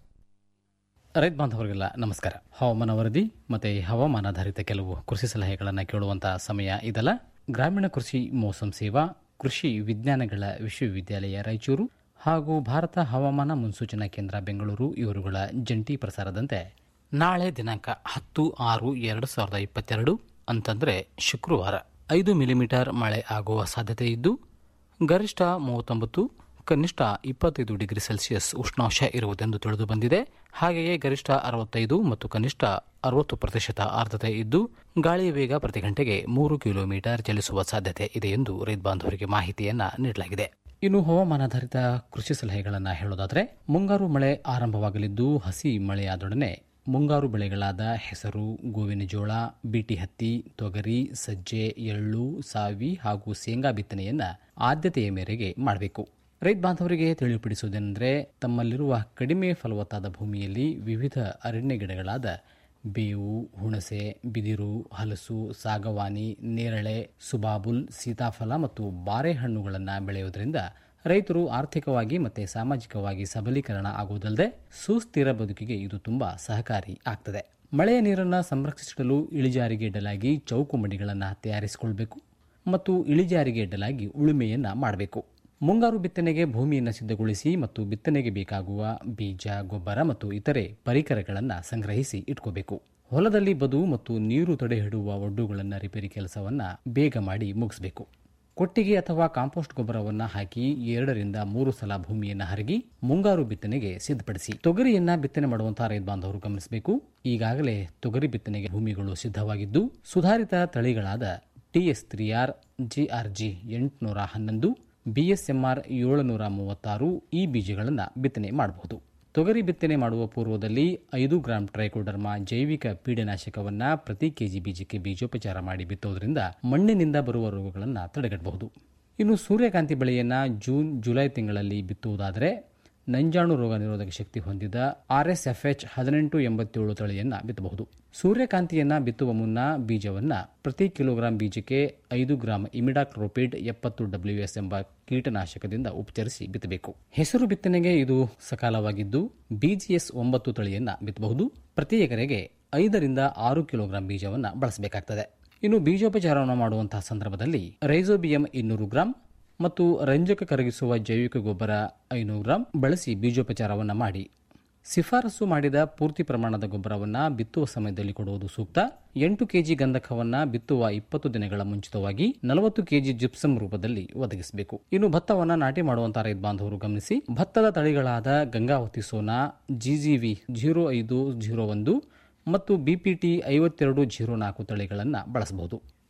ರೈತ ಬಾಂಧವರಿಗೆಲ್ಲ ನಮಸ್ಕಾರ ಹವಾಮಾನ ವರದಿ ಮತ್ತು ಹವಾಮಾನಾಧಾರಿತ ಕೆಲವು ಕೃಷಿ ಸಲಹೆಗಳನ್ನು ಕೇಳುವಂಥ ಸಮಯ ಇದಲ್ಲ ಗ್ರಾಮೀಣ ಕೃಷಿ ಮೋಸಂ ಸೇವಾ ಕೃಷಿ ವಿಜ್ಞಾನಗಳ ವಿಶ್ವವಿದ್ಯಾಲಯ ರಾಯಚೂರು ಹಾಗೂ ಭಾರತ ಹವಾಮಾನ ಮುನ್ಸೂಚನಾ ಕೇಂದ್ರ ಬೆಂಗಳೂರು ಇವರುಗಳ ಜಂಟಿ ಪ್ರಸಾರದಂತೆ ನಾಳೆ ದಿನಾಂಕ ಹತ್ತು ಆರು ಎರಡು ಸಾವಿರದ ಇಪ್ಪತ್ತೆರಡು ಅಂತಂದರೆ ಶುಕ್ರವಾರ ಐದು ಮಿಲಿಮೀಟರ್ ಮಳೆ ಆಗುವ ಸಾಧ್ಯತೆ ಇದ್ದು ಗರಿಷ್ಠ ಮೂವತ್ತೊಂಬತ್ತು ಕನಿಷ್ಠ ಇಪ್ಪತ್ತೈದು ಡಿಗ್ರಿ ಸೆಲ್ಸಿಯಸ್ ಉಷ್ಣಾಂಶ ಇರುವುದೆಂದು ತಿಳಿದು ಬಂದಿದೆ ಹಾಗೆಯೇ ಗರಿಷ್ಠ ಅರವತ್ತೈದು ಮತ್ತು ಕನಿಷ್ಠ ಅರವತ್ತು ಪ್ರತಿಶತ ಆರ್ದ್ರತೆ ಇದ್ದು ಗಾಳಿಯ ವೇಗ ಪ್ರತಿ ಗಂಟೆಗೆ ಮೂರು ಕಿಲೋಮೀಟರ್ ಚಲಿಸುವ ಸಾಧ್ಯತೆ ಇದೆ ಎಂದು ರೈತ ಬಾಂಧವರಿಗೆ ಮಾಹಿತಿಯನ್ನ ನೀಡಲಾಗಿದೆ ಇನ್ನು ಹವಾಮಾನಾಧಾರಿತ ಕೃಷಿ ಸಲಹೆಗಳನ್ನು ಹೇಳೋದಾದರೆ ಮುಂಗಾರು ಮಳೆ ಆರಂಭವಾಗಲಿದ್ದು ಹಸಿ ಮಳೆಯಾದೊಡನೆ ಮುಂಗಾರು ಬೆಳೆಗಳಾದ ಹೆಸರು ಗೋವಿನ ಜೋಳ ಬೀಟಿ ಹತ್ತಿ ತೊಗರಿ ಸಜ್ಜೆ ಎಳ್ಳು ಸಾವಿ ಹಾಗೂ ಶೇಂಗಾ ಬಿತ್ತನೆಯನ್ನ ಆದ್ಯತೆಯ ಮೇರೆಗೆ ಮಾಡಬೇಕು ರೈತ ಬಾಂಧವರಿಗೆ ತಿಳಿಪಡಿಸುವುದೇನೆಂದರೆ ತಮ್ಮಲ್ಲಿರುವ ಕಡಿಮೆ ಫಲವತ್ತಾದ ಭೂಮಿಯಲ್ಲಿ ವಿವಿಧ ಅರಣ್ಯ ಗಿಡಗಳಾದ ಬೇವು ಹುಣಸೆ ಬಿದಿರು ಹಲಸು ಸಾಗವಾನಿ ನೇರಳೆ ಸುಬಾಬುಲ್ ಸೀತಾಫಲ ಮತ್ತು ಬಾರೆಹಣ್ಣುಗಳನ್ನು ಬೆಳೆಯುವುದರಿಂದ ರೈತರು ಆರ್ಥಿಕವಾಗಿ ಮತ್ತು ಸಾಮಾಜಿಕವಾಗಿ ಸಬಲೀಕರಣ ಆಗುವುದಲ್ಲದೆ ಸುಸ್ಥಿರ ಬದುಕಿಗೆ ಇದು ತುಂಬಾ ಸಹಕಾರಿ ಆಗ್ತದೆ ಮಳೆಯ ನೀರನ್ನು ಸಂರಕ್ಷಿಸಲು ಇಳಿಜಾರಿಗೆ ಇಡಲಾಗಿ ಚೌಕು ಮಡಿಗಳನ್ನು ತಯಾರಿಸಿಕೊಳ್ಬೇಕು ಮತ್ತು ಇಳಿಜಾರಿಗೆ ಇಡಲಾಗಿ ಉಳುಮೆಯನ್ನ ಮಾಡಬೇಕು ಮುಂಗಾರು ಬಿತ್ತನೆಗೆ ಭೂಮಿಯನ್ನು ಸಿದ್ಧಗೊಳಿಸಿ ಮತ್ತು ಬಿತ್ತನೆಗೆ ಬೇಕಾಗುವ ಬೀಜ ಗೊಬ್ಬರ ಮತ್ತು ಇತರೆ ಪರಿಕರಗಳನ್ನು ಸಂಗ್ರಹಿಸಿ ಇಟ್ಕೋಬೇಕು ಹೊಲದಲ್ಲಿ ಬದು ಮತ್ತು ನೀರು ತಡೆಹಿಡುವ ಒಡ್ಡುಗಳನ್ನು ರಿಪೇರಿ ಕೆಲಸವನ್ನ ಬೇಗ ಮಾಡಿ ಮುಗಿಸಬೇಕು ಕೊಟ್ಟಿಗೆ ಅಥವಾ ಕಾಂಪೋಸ್ಟ್ ಗೊಬ್ಬರವನ್ನ ಹಾಕಿ ಎರಡರಿಂದ ಮೂರು ಸಲ ಭೂಮಿಯನ್ನ ಹರಗಿ ಮುಂಗಾರು ಬಿತ್ತನೆಗೆ ಸಿದ್ಧಪಡಿಸಿ ತೊಗರಿಯನ್ನ ಬಿತ್ತನೆ ಮಾಡುವಂತಹ ರೈತ ಬಾಂಧವರು ಗಮನಿಸಬೇಕು ಈಗಾಗಲೇ ತೊಗರಿ ಬಿತ್ತನೆಗೆ ಭೂಮಿಗಳು ಸಿದ್ಧವಾಗಿದ್ದು ಸುಧಾರಿತ ತಳಿಗಳಾದ ಟಿಎಸ್ ತ್ರೀ ಆರ್ ಜಿಆರ್ಜಿ ಎಂಟುನೂರ ಹನ್ನೊಂದು ಬಿಎಸ್ಎಂಆರ್ ಏಳುನೂರ ಮೂವತ್ತಾರು ಈ ಬೀಜಗಳನ್ನು ಬಿತ್ತನೆ ಮಾಡಬಹುದು ತೊಗರಿ ಬಿತ್ತನೆ ಮಾಡುವ ಪೂರ್ವದಲ್ಲಿ ಐದು ಗ್ರಾಂ ಟ್ರೈಕೋಡರ್ಮಾ ಜೈವಿಕ ಪೀಡನಾಶಕವನ್ನ ಪ್ರತಿ ಕೆಜಿ ಬೀಜಕ್ಕೆ ಬೀಜೋಪಚಾರ ಮಾಡಿ ಬಿತ್ತೋದ್ರಿಂದ ಮಣ್ಣಿನಿಂದ ಬರುವ ರೋಗಗಳನ್ನು ತಡೆಗಟ್ಟಬಹುದು ಇನ್ನು ಸೂರ್ಯಕಾಂತಿ ಬೆಳೆಯನ್ನ ಜೂನ್ ಜುಲೈ ತಿಂಗಳಲ್ಲಿ ಬಿತ್ತುವುದಾದರೆ ನಂಜಾಣು ರೋಗ ನಿರೋಧಕ ಶಕ್ತಿ ಹೊಂದಿದ ಆರ್ಎಸ್ಎಫ್ಎಚ್ ಹದಿನೆಂಟು ಎಂಬತ್ತೇಳು ತಳಿಯನ್ನ ಬಿತ್ತಬಹುದು ಸೂರ್ಯಕಾಂತಿಯನ್ನ ಬಿತ್ತುವ ಮುನ್ನ ಬೀಜವನ್ನ ಪ್ರತಿ ಕಿಲೋಗ್ರಾಂ ಬೀಜಕ್ಕೆ ಐದು ಗ್ರಾಂ ಇಮಿಡಾಕ್ರೋಪಿಡ್ ಎಪ್ಪತ್ತು ಡಬ್ಲ್ಯೂಎಸ್ ಎಂಬ ಕೀಟನಾಶಕದಿಂದ ಉಪಚರಿಸಿ ಬಿತ್ತಬೇಕು ಹೆಸರು ಬಿತ್ತನೆಗೆ ಇದು ಸಕಾಲವಾಗಿದ್ದು ಬಿಜಿಎಸ್ ಒಂಬತ್ತು ತಳಿಯನ್ನ ಬಿತ್ತಬಹುದು ಪ್ರತಿ ಎಕರೆಗೆ ಐದರಿಂದ ಆರು ಕಿಲೋಗ್ರಾಂ ಬೀಜವನ್ನ ಬಳಸಬೇಕಾಗ್ತದೆ ಇನ್ನು ಬೀಜೋಪಚಾರವನ್ನು ಮಾಡುವಂತಹ ಸಂದರ್ಭದಲ್ಲಿ ರೈಸೋಬಿಯಂ ಇನ್ನೂರು ಗ್ರಾಂ ಮತ್ತು ರಂಜಕ ಕರಗಿಸುವ ಜೈವಿಕ ಗೊಬ್ಬರ ಐನೂರು ಗ್ರಾಂ ಬಳಸಿ ಬೀಜೋಪಚಾರವನ್ನು ಮಾಡಿ ಶಿಫಾರಸು ಮಾಡಿದ ಪೂರ್ತಿ ಪ್ರಮಾಣದ ಗೊಬ್ಬರವನ್ನು ಬಿತ್ತುವ ಸಮಯದಲ್ಲಿ ಕೊಡುವುದು ಸೂಕ್ತ ಎಂಟು ಕೆಜಿ ಗಂಧಕವನ್ನ ಬಿತ್ತುವ ಇಪ್ಪತ್ತು ದಿನಗಳ ಮುಂಚಿತವಾಗಿ ನಲವತ್ತು ಕೆಜಿ ಜಿಪ್ಸಮ್ ರೂಪದಲ್ಲಿ ಒದಗಿಸಬೇಕು ಇನ್ನು ಭತ್ತವನ್ನ ನಾಟಿ ಮಾಡುವಂತಹ ರೈತ ಬಾಂಧವರು ಗಮನಿಸಿ ಭತ್ತದ ತಳಿಗಳಾದ ಗಂಗಾವತಿ ಸೋನಾ ಜಿಜಿವಿ ಜೀರೋ ಐದು ಜೀರೋ ಒಂದು ಮತ್ತು ಬಿಪಿಟಿ ಐವತ್ತೆರಡು ಜೀರೋ ನಾಲ್ಕು ತಳಿಗಳನ್ನು ಬಳಸಬಹುದು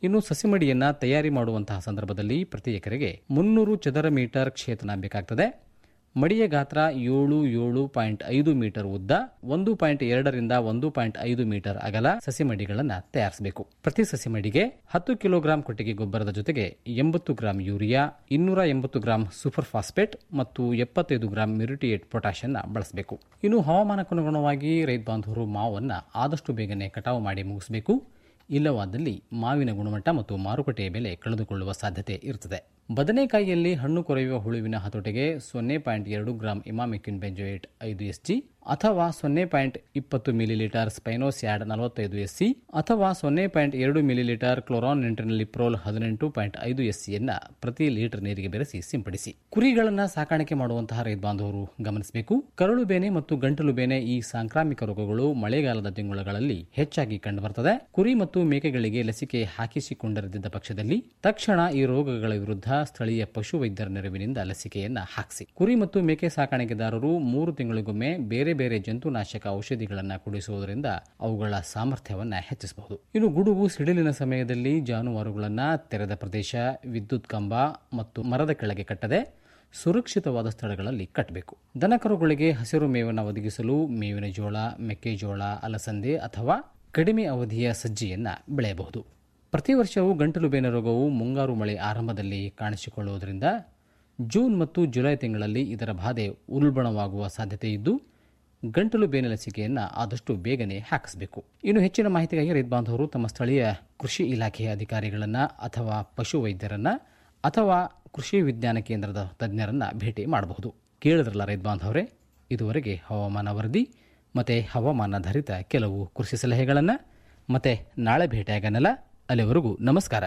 ಇನ್ನು ಸಸಿಮಡಿಯನ್ನ ತಯಾರಿ ಮಾಡುವಂತಹ ಸಂದರ್ಭದಲ್ಲಿ ಪ್ರತಿ ಎಕರೆಗೆ ಮುನ್ನೂರು ಚದರ ಮೀಟರ್ ಕ್ಷೇತ್ರ ಬೇಕಾಗ್ತದೆ ಮಡಿಯ ಗಾತ್ರ ಏಳು ಏಳು ಪಾಯಿಂಟ್ ಐದು ಮೀಟರ್ ಉದ್ದ ಒಂದು ಪಾಯಿಂಟ್ ಎರಡರಿಂದ ಒಂದು ಪಾಯಿಂಟ್ ಐದು ಮೀಟರ್ ಅಗಲ ಸಸಿಮಡಿಗಳನ್ನು ತಯಾರಿಸಬೇಕು ಪ್ರತಿ ಸಸಿಮಡಿಗೆ ಹತ್ತು ಕಿಲೋಗ್ರಾಂ ಕೊಟ್ಟಿಗೆ ಗೊಬ್ಬರದ ಜೊತೆಗೆ ಎಂಬತ್ತು ಗ್ರಾಂ ಯೂರಿಯಾ ಇನ್ನೂರ ಎಂಬತ್ತು ಗ್ರಾಂ ಸೂಪರ್ ಫಾಸ್ಫೇಟ್ ಮತ್ತು ಎಪ್ಪತ್ತೈದು ಗ್ರಾಂ ಮಿರಿಟಿಯೇಟ್ ಪೊಟ್ಯಾಷಿಯನ್ನ ಬಳಸಬೇಕು ಇನ್ನು ಹವಾಮಾನಕ್ಕನುಗುಣವಾಗಿ ರೈತ ಬಾಂಧವರು ಮಾವನ್ನ ಆದಷ್ಟು ಬೇಗನೆ ಕಟಾವು ಮಾಡಿ ಮುಗಿಸಬೇಕು ಇಲ್ಲವಾದಲ್ಲಿ ಮಾವಿನ ಗುಣಮಟ್ಟ ಮತ್ತು ಮಾರುಕಟ್ಟೆಯ ಬೆಲೆ ಕಳೆದುಕೊಳ್ಳುವ ಸಾಧ್ಯತೆ ಇರುತ್ತದೆ ಬದನೆಕಾಯಿಯಲ್ಲಿ ಹಣ್ಣು ಕೊರೆಯುವ ಹುಳುವಿನ ಹತೋಟಿಗೆ ಸೊನ್ನೆ ಪಾಯಿಂಟ್ ಎರಡು ಗ್ರಾಂ ಇಮಾಮಿಕ್ವಿನ್ ಬೆಂಜೋಯೇಟ್ ಐದು ಎಸ್ಜಿ ಅಥವಾ ಸೊನ್ನೆ ಪಾಯಿಂಟ್ ಇಪ್ಪತ್ತು ಮಿಲಿಲೀಟರ್ ಸ್ಪೈನೋಸ್ಯಾಡ್ ನಲವತ್ತೈದು ಎಸ್ಸಿ ಅಥವಾ ಸೊನ್ನೆ ಪಾಯಿಂಟ್ ಎರಡು ಮಿಲಿಲೀಟರ್ ಕ್ಲೋರಾನ್ ನಿಂಟ್ರಿನಲಿಪ್ರೋಲ್ ಹದಿನೆಂಟು ಪಾಯಿಂಟ್ ಐದು ಎಸ್ಸಿಯನ್ನ ಪ್ರತಿ ಲೀಟರ್ ನೀರಿಗೆ ಬೆರೆಸಿ ಸಿಂಪಡಿಸಿ ಕುರಿಗಳನ್ನ ಸಾಕಾಣಿಕೆ ಮಾಡುವಂತಹ ರೈತ ಬಾಂಧವರು ಗಮನಿಸಬೇಕು ಕರಳು ಬೇನೆ ಮತ್ತು ಗಂಟಲು ಬೇನೆ ಈ ಸಾಂಕ್ರಾಮಿಕ ರೋಗಗಳು ಮಳೆಗಾಲದ ತಿಂಗಳುಗಳಲ್ಲಿ ಹೆಚ್ಚಾಗಿ ಕಂಡುಬರುತ್ತದೆ ಕುರಿ ಮತ್ತು ಮೇಕೆಗಳಿಗೆ ಲಸಿಕೆ ಹಾಕಿಸಿಕೊಂಡಿರದಿದ್ದ ಪಕ್ಷದಲ್ಲಿ ತಕ್ಷಣ ಈ ರೋಗಗಳ ವಿರುದ್ಧ ಸ್ಥಳೀಯ ಪಶು ವೈದ್ಯರ ನೆರವಿನಿಂದ ಲಸಿಕೆಯನ್ನ ಹಾಕಿಸಿ ಕುರಿ ಮತ್ತು ಮೇಕೆ ಸಾಕಾಣಿಕೆದಾರರು ಮೂರು ತಿಂಗಳಿಗೊಮ್ಮೆ ಬೇರೆ ಬೇರೆ ಜಂತುನಾಶಕ ಔಷಧಿಗಳನ್ನು ಕುಡಿಸುವುದರಿಂದ ಅವುಗಳ ಸಾಮರ್ಥ್ಯವನ್ನ ಹೆಚ್ಚಿಸಬಹುದು ಇನ್ನು ಗುಡುಗು ಸಿಡಿಲಿನ ಸಮಯದಲ್ಲಿ ಜಾನುವಾರುಗಳನ್ನ ತೆರೆದ ಪ್ರದೇಶ ವಿದ್ಯುತ್ ಕಂಬ ಮತ್ತು ಮರದ ಕೆಳಗೆ ಕಟ್ಟದೆ ಸುರಕ್ಷಿತವಾದ ಸ್ಥಳಗಳಲ್ಲಿ ಕಟ್ಟಬೇಕು ದನಕರುಗಳಿಗೆ ಹಸಿರು ಮೇವನ್ನು ಒದಗಿಸಲು ಮೇವಿನ ಜೋಳ ಮೆಕ್ಕೆಜೋಳ ಅಲಸಂದೆ ಅಥವಾ ಕಡಿಮೆ ಅವಧಿಯ ಸಜ್ಜಿಯನ್ನ ಬೆಳೆಯಬಹುದು ಪ್ರತಿ ವರ್ಷವೂ ಗಂಟಲು ಬೇನೆ ರೋಗವು ಮುಂಗಾರು ಮಳೆ ಆರಂಭದಲ್ಲಿ ಕಾಣಿಸಿಕೊಳ್ಳುವುದರಿಂದ ಜೂನ್ ಮತ್ತು ಜುಲೈ ತಿಂಗಳಲ್ಲಿ ಇದರ ಬಾಧೆ ಉಲ್ಬಣವಾಗುವ ಸಾಧ್ಯತೆ ಇದ್ದು ಗಂಟಲು ಬೇನೆ ಲಸಿಕೆಯನ್ನು ಆದಷ್ಟು ಬೇಗನೆ ಹಾಕಿಸಬೇಕು ಇನ್ನು ಹೆಚ್ಚಿನ ಮಾಹಿತಿಗಾಗಿ ರೈತ ಬಾಂಧವರು ತಮ್ಮ ಸ್ಥಳೀಯ ಕೃಷಿ ಇಲಾಖೆಯ ಅಧಿಕಾರಿಗಳನ್ನ ಅಥವಾ ಪಶು ವೈದ್ಯರನ್ನ ಅಥವಾ ಕೃಷಿ ವಿಜ್ಞಾನ ಕೇಂದ್ರದ ತಜ್ಞರನ್ನ ಭೇಟಿ ಮಾಡಬಹುದು ಕೇಳಿದ್ರಲ್ಲ ರೈತ ಬಾಂಧವರೇ ಇದುವರೆಗೆ ಹವಾಮಾನ ವರದಿ ಮತ್ತೆ ಹವಾಮಾನಾಧಾರಿತ ಕೆಲವು ಕೃಷಿ ಸಲಹೆಗಳನ್ನು ಮತ್ತೆ ನಾಳೆ ಭೇಟಿಯಾಗನಲ್ಲ ಅಲ್ಲಿವರೆಗೂ ನಮಸ್ಕಾರ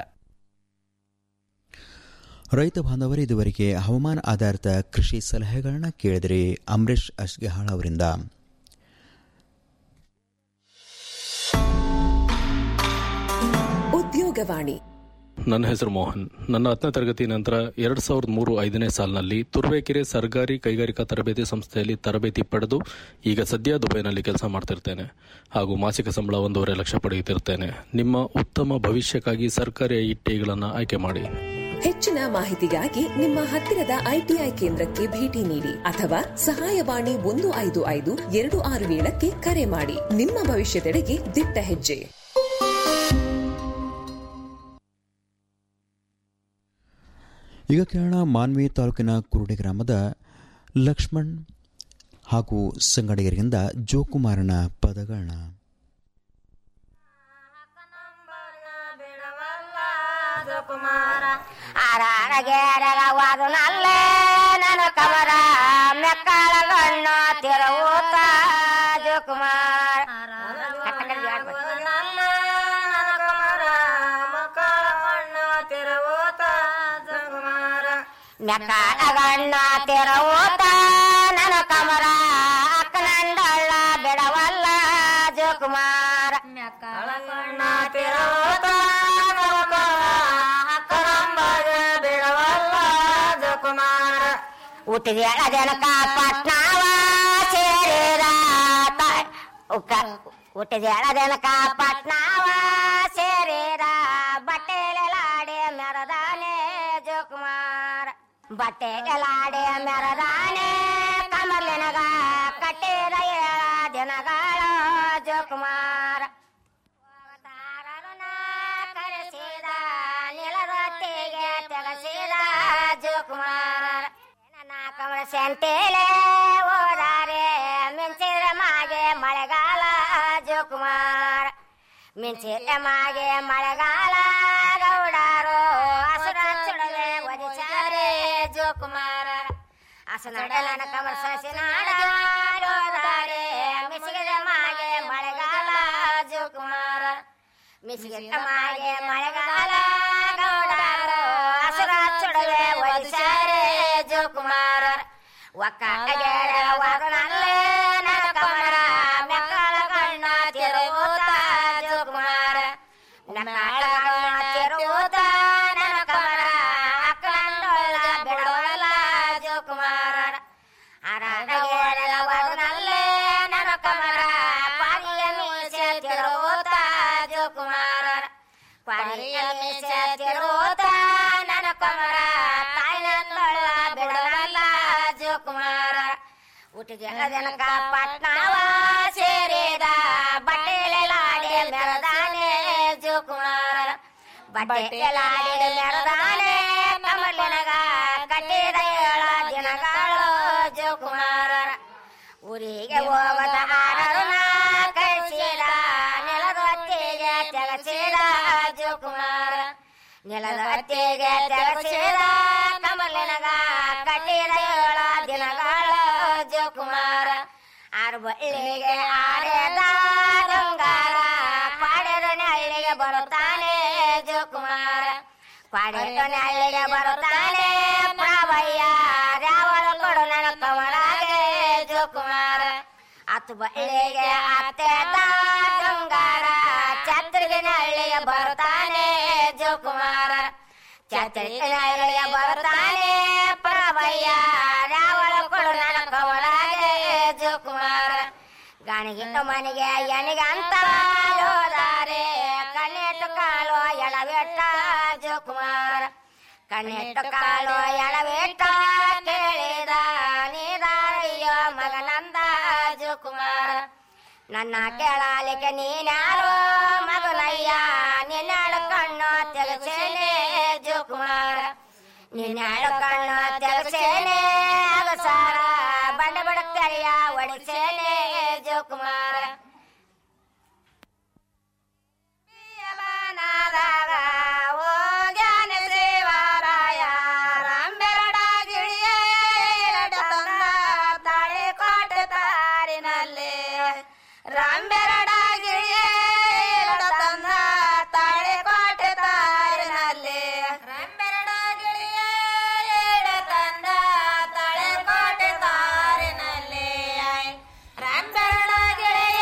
ರೈತ ಬಾಂಧವರು ಇದುವರೆಗೆ ಹವಾಮಾನ ಆಧಾರಿತ ಕೃಷಿ ಸಲಹೆಗಳನ್ನ ಕೇಳಿದ್ರಿ ಅಂಬರೀಶ್ ಅಶ್ಗೆಹಾಳ್ ಅವರಿಂದ ಉದ್ಯೋಗವಾಣಿ ನನ್ನ ಹೆಸರು ಮೋಹನ್ ನನ್ನ ಹತ್ತನೇ ತರಗತಿ ನಂತರ ಎರಡ್ ಸಾವಿರದ ಮೂರು ಐದನೇ ಸಾಲಿನಲ್ಲಿ ತುರುವೇಕೆರೆ ಸರ್ಕಾರಿ ಕೈಗಾರಿಕಾ ತರಬೇತಿ ಸಂಸ್ಥೆಯಲ್ಲಿ ತರಬೇತಿ ಪಡೆದು ಈಗ ಸದ್ಯ ದುಬೈನಲ್ಲಿ ಕೆಲಸ ಮಾಡ್ತಿರ್ತೇನೆ ಹಾಗೂ ಮಾಸಿಕ ಸಂಬಳ ಒಂದೂವರೆ ಲಕ್ಷ ಪಡೆಯುತ್ತಿರ್ತೇನೆ ನಿಮ್ಮ ಉತ್ತಮ ಭವಿಷ್ಯಕ್ಕಾಗಿ ಸರ್ಕಾರಿ ಐಟಿಗಳನ್ನು ಆಯ್ಕೆ ಮಾಡಿ ಹೆಚ್ಚಿನ ಮಾಹಿತಿಗಾಗಿ ನಿಮ್ಮ ಹತ್ತಿರದ ಐಟಿಐ ಕೇಂದ್ರಕ್ಕೆ ಭೇಟಿ ನೀಡಿ ಅಥವಾ ಸಹಾಯವಾಣಿ ಒಂದು ಐದು ಐದು ಎರಡು ಆರು ಏಳಕ್ಕೆ ಕರೆ ಮಾಡಿ ನಿಮ್ಮ ಭವಿಷ್ಯದೆಡೆಗೆ ದಿಟ್ಟ ಹೆಜ್ಜೆ ಈಗ ಕೇಳೋಣ ಮಾನ್ವಿ ತಾಲೂಕಿನ ಕುರುಡಿ ಗ್ರಾಮದ ಲಕ್ಷ್ಮಣ್ ಹಾಗೂ ಸಂಗಡಿಗರಿಂದ ಜೋಕುಮಾರನ ಪದಗಳನ್ನ ಅರಗೆರಗವಾದು ನಲ್ಲೇ ನನ್ನ ಕಮರ ಮೆಕ್ಕಳಗಣ್ಣು ತಿರುವುತ್ತ ಜೋಕುಮಾರ್ ಮೆಕ್ಕಳಗಣ್ಣ ತಿರುವುತ್ತ ನನ್ನ ಕಮರ ಅಕ್ಕನಂದಳ್ಳ ಬಿಡವಲ್ಲ ಜೋಕುಮಾರ್ ಮೆಕ್ಕಳಗಣ್ಣ ತಿರುವುತ್ತ ಬಿಡವಲ್ಲ ಜೋಕುಮಾರ ಹುಟ್ಟಿದ ಜನಕ ಪಟ್ನಾವ ಸೇರಿದ ಹುಟ್ಟಿದ ಜನಕ ಪಟ್ನಾವ ಸೇರಿದ ಬಟ್ಟೆಲಾಡೆ ಮೆರದಾನೆ ಜೋಕುಮಾರ ಬಟ್ಟೆಲಾಡೆ ಮೆರದಾನೆ ಕಮಲಿನಗ ಕಟ್ಟಿದ ದಿನಗಳ ಜೋಕುಮಾರ ಕರೆಸಿದ ನಿಲದೊತ್ತಿಗೆ ತೆಗಸಿದ ಜೋಕುಮಾರ ನನ್ನ ಕಮಲ ಸೆಂಟೇಲೆ ಓದಾರೆ ಮಿಂಚಿದ ಮಾಗೆ ಮಳೆಗಾಲ ಜೋಕುಮಾರ ಮಿಂಚಿದ ಮಾಗೆ ಮಳೆಗಾಲ ಗೌಡಾರು ಹಸುರ ಚುಡಲೆ ಒದಿಚಾರೆ ಜೋಕುಮಾರ ಹಸುನಡಲನ ಕಮಲ ಸಸಿನಾಡೋದಾರೆ ಮಿಸಿಗದ ಮಾಗೆ ಮಳೆಗಾಲ ಜೋಕುಮಾರ ಮಿಸಿಗಿಟ್ಟ ಮಾಗೆ ಮಳೆಗಾಲ ಗೌಡಾರು ಹಸುರ ಚುಡವೆ ಒದಿಸಾರೆ ಜೋಕುಮಾರ ಒಕ್ಕಾಗೆರ ವಾದನಲ್ಲೇ ನನ್ನ ಕಮರ ಮೆಕ್ಕಳ ಗಣ್ಣ ತಿರುವುತ ಜೋಕುಮಾರ ಮೆಕ್ಕಳ ಗಣ್ಣ ತಿರುವುತ ನನ್ನ ಕಮರ ಅಕ್ಕನಂದೊಳ ಬಿಡವಲ್ಲ ಜೋಕುಮಾರ ಅರಗೆರ ವಾದನಲ್ಲೇ ನನ್ನ ಕಮರ ಪಾರಿಯ ಮೀಸೆ ತಿರುವುತ ಜೋಕುಮಾರ ಪಾರಿಯ ಮೀಸೆ ಕಮರ ತಾಯಿನಂದಳ ಬಿಡಲ್ಲ ಜೋಕುಮಾರ ಹುಟ್ಟಿಗೆ ಜನಕ ಪಟ್ನಾವ ಸೇರಿದ ಬಟ್ಟೆಲಾಡಿ ಮೆರದಾನೆ ಜೋಕುಮಾರ ಬಟ್ಟೆಲಾಡಿ ಮೆರದಾನೆ ಕಮಲನಗ ಕಟ್ಟಿದ ಏಳ ದಿನಗಳು ಜೋಕುಮಾರ ಊರಿಗೆ ಹೋಗದ ಆರನ ಕಳಿಸಿದ ನೆಲದ ಹೊತ್ತಿಗೆ ತೆಗಸಿದ ಜೋಕುಮಾರ ನೆಲದ ಹೊತ್ತಿಗೆ ತೆಗಸಿದ ಕಮಲನಗ ಕಟ್ಟಿದ ಏಳ ದಿನಗಳು ಜೋಕುಮಾರ ಆರು ಬಳ್ಳಿಗೆ ಆರೆದ ಗಂಗಾರ ಪಾಡೆದ ನೆಳ್ಳಿಗೆ ಬರುತ್ತಾನೆ ಜೋಕುಮಾರ ಪಾಡೆದ ನೆಳ್ಳಿಗೆ ಬರುತ್ತಾನೆ ಪ್ರಾವಯ್ಯ ರಾವಣ ಕೊಡು ನನ್ನ ಕಮಲಾಗೆ ಜೋಕುಮಾರ ಹತ್ತು ಬಳ್ಳಿಗೆ ಅತ್ತೆದ ಗಂಗಾರ ಛತ್ರಿಗೆ ನಳ್ಳಿಗೆ ಬರುತ್ತಾನೆ ಜೋಕುಮಾರ ಛತ್ರಿಗೆ ನಳ್ಳಿಗೆ ಬರುತ್ತಾನೆ ಪ್ರಭಯ್ಯ ರಾವಣ ಕೊಡು ನನ್ನ ಕಮಲಾಗೆ ಜೋಕುಮಾರ ಗಾಣಿಗಿಟ್ಟು ಮನೆಗೆ ಎನಿಗೆ ಅಂತ ಹೋದಾರೆ ಕಣ್ಣೆಟ್ಟು ಕಾಲು ಎಳವೆಟ್ಟ ಜೋಕುಮಾರ ಕಣ್ಣೆಟ್ಟು ಕಾಲು ಎಳವೆಟ್ಟ ಕೇಳಿದ ನೀದಾರಿಯೋ ಮಗನಂದ ಜೋಕುಮಾರ ನನ್ನ ಕೇಳಲಿಕ್ಕೆ ನೀನ್ಯಾರೋ ಮಗನಯ್ಯ ನಿನ್ನಾಳು ಕಣ್ಣು ತೆಲಸೇನೆ ಜೋಕುಮಾರ ನಿನ್ನಾಳು ಕಣ್ಣು ತೆಲಸೇನೆ ಅಗಸಾರ ಬಂಡ ಬಡ ತೆರೆಯ ಒಡಿಸೇನೆ ಜೋಕುಮಾರ ನಾದಾಗ ಹೋಗ್ಯಾನ ಸೇವಾರಾಯ ರಂಬೆರಡ ಗಿಳಿಯ ತಂದ ತಾಳೆ ಕೋಟೆ ತಾರಿನಲ್ಲಿ ರಂಬೆರಡ ಗಿಳಿಯ ತಂದ ತಾಳೆ ಕೋಟೆ ತಾರಿನಲ್ಲಿ ರಂಬೆರಡ ಗಿಳಿಯ ತಂದ ತಾಳೆ ಕೋಟೆ ತಾರಿನಲ್ಲಿ ರಂಬೆರಡ ಗಿಳಿಯ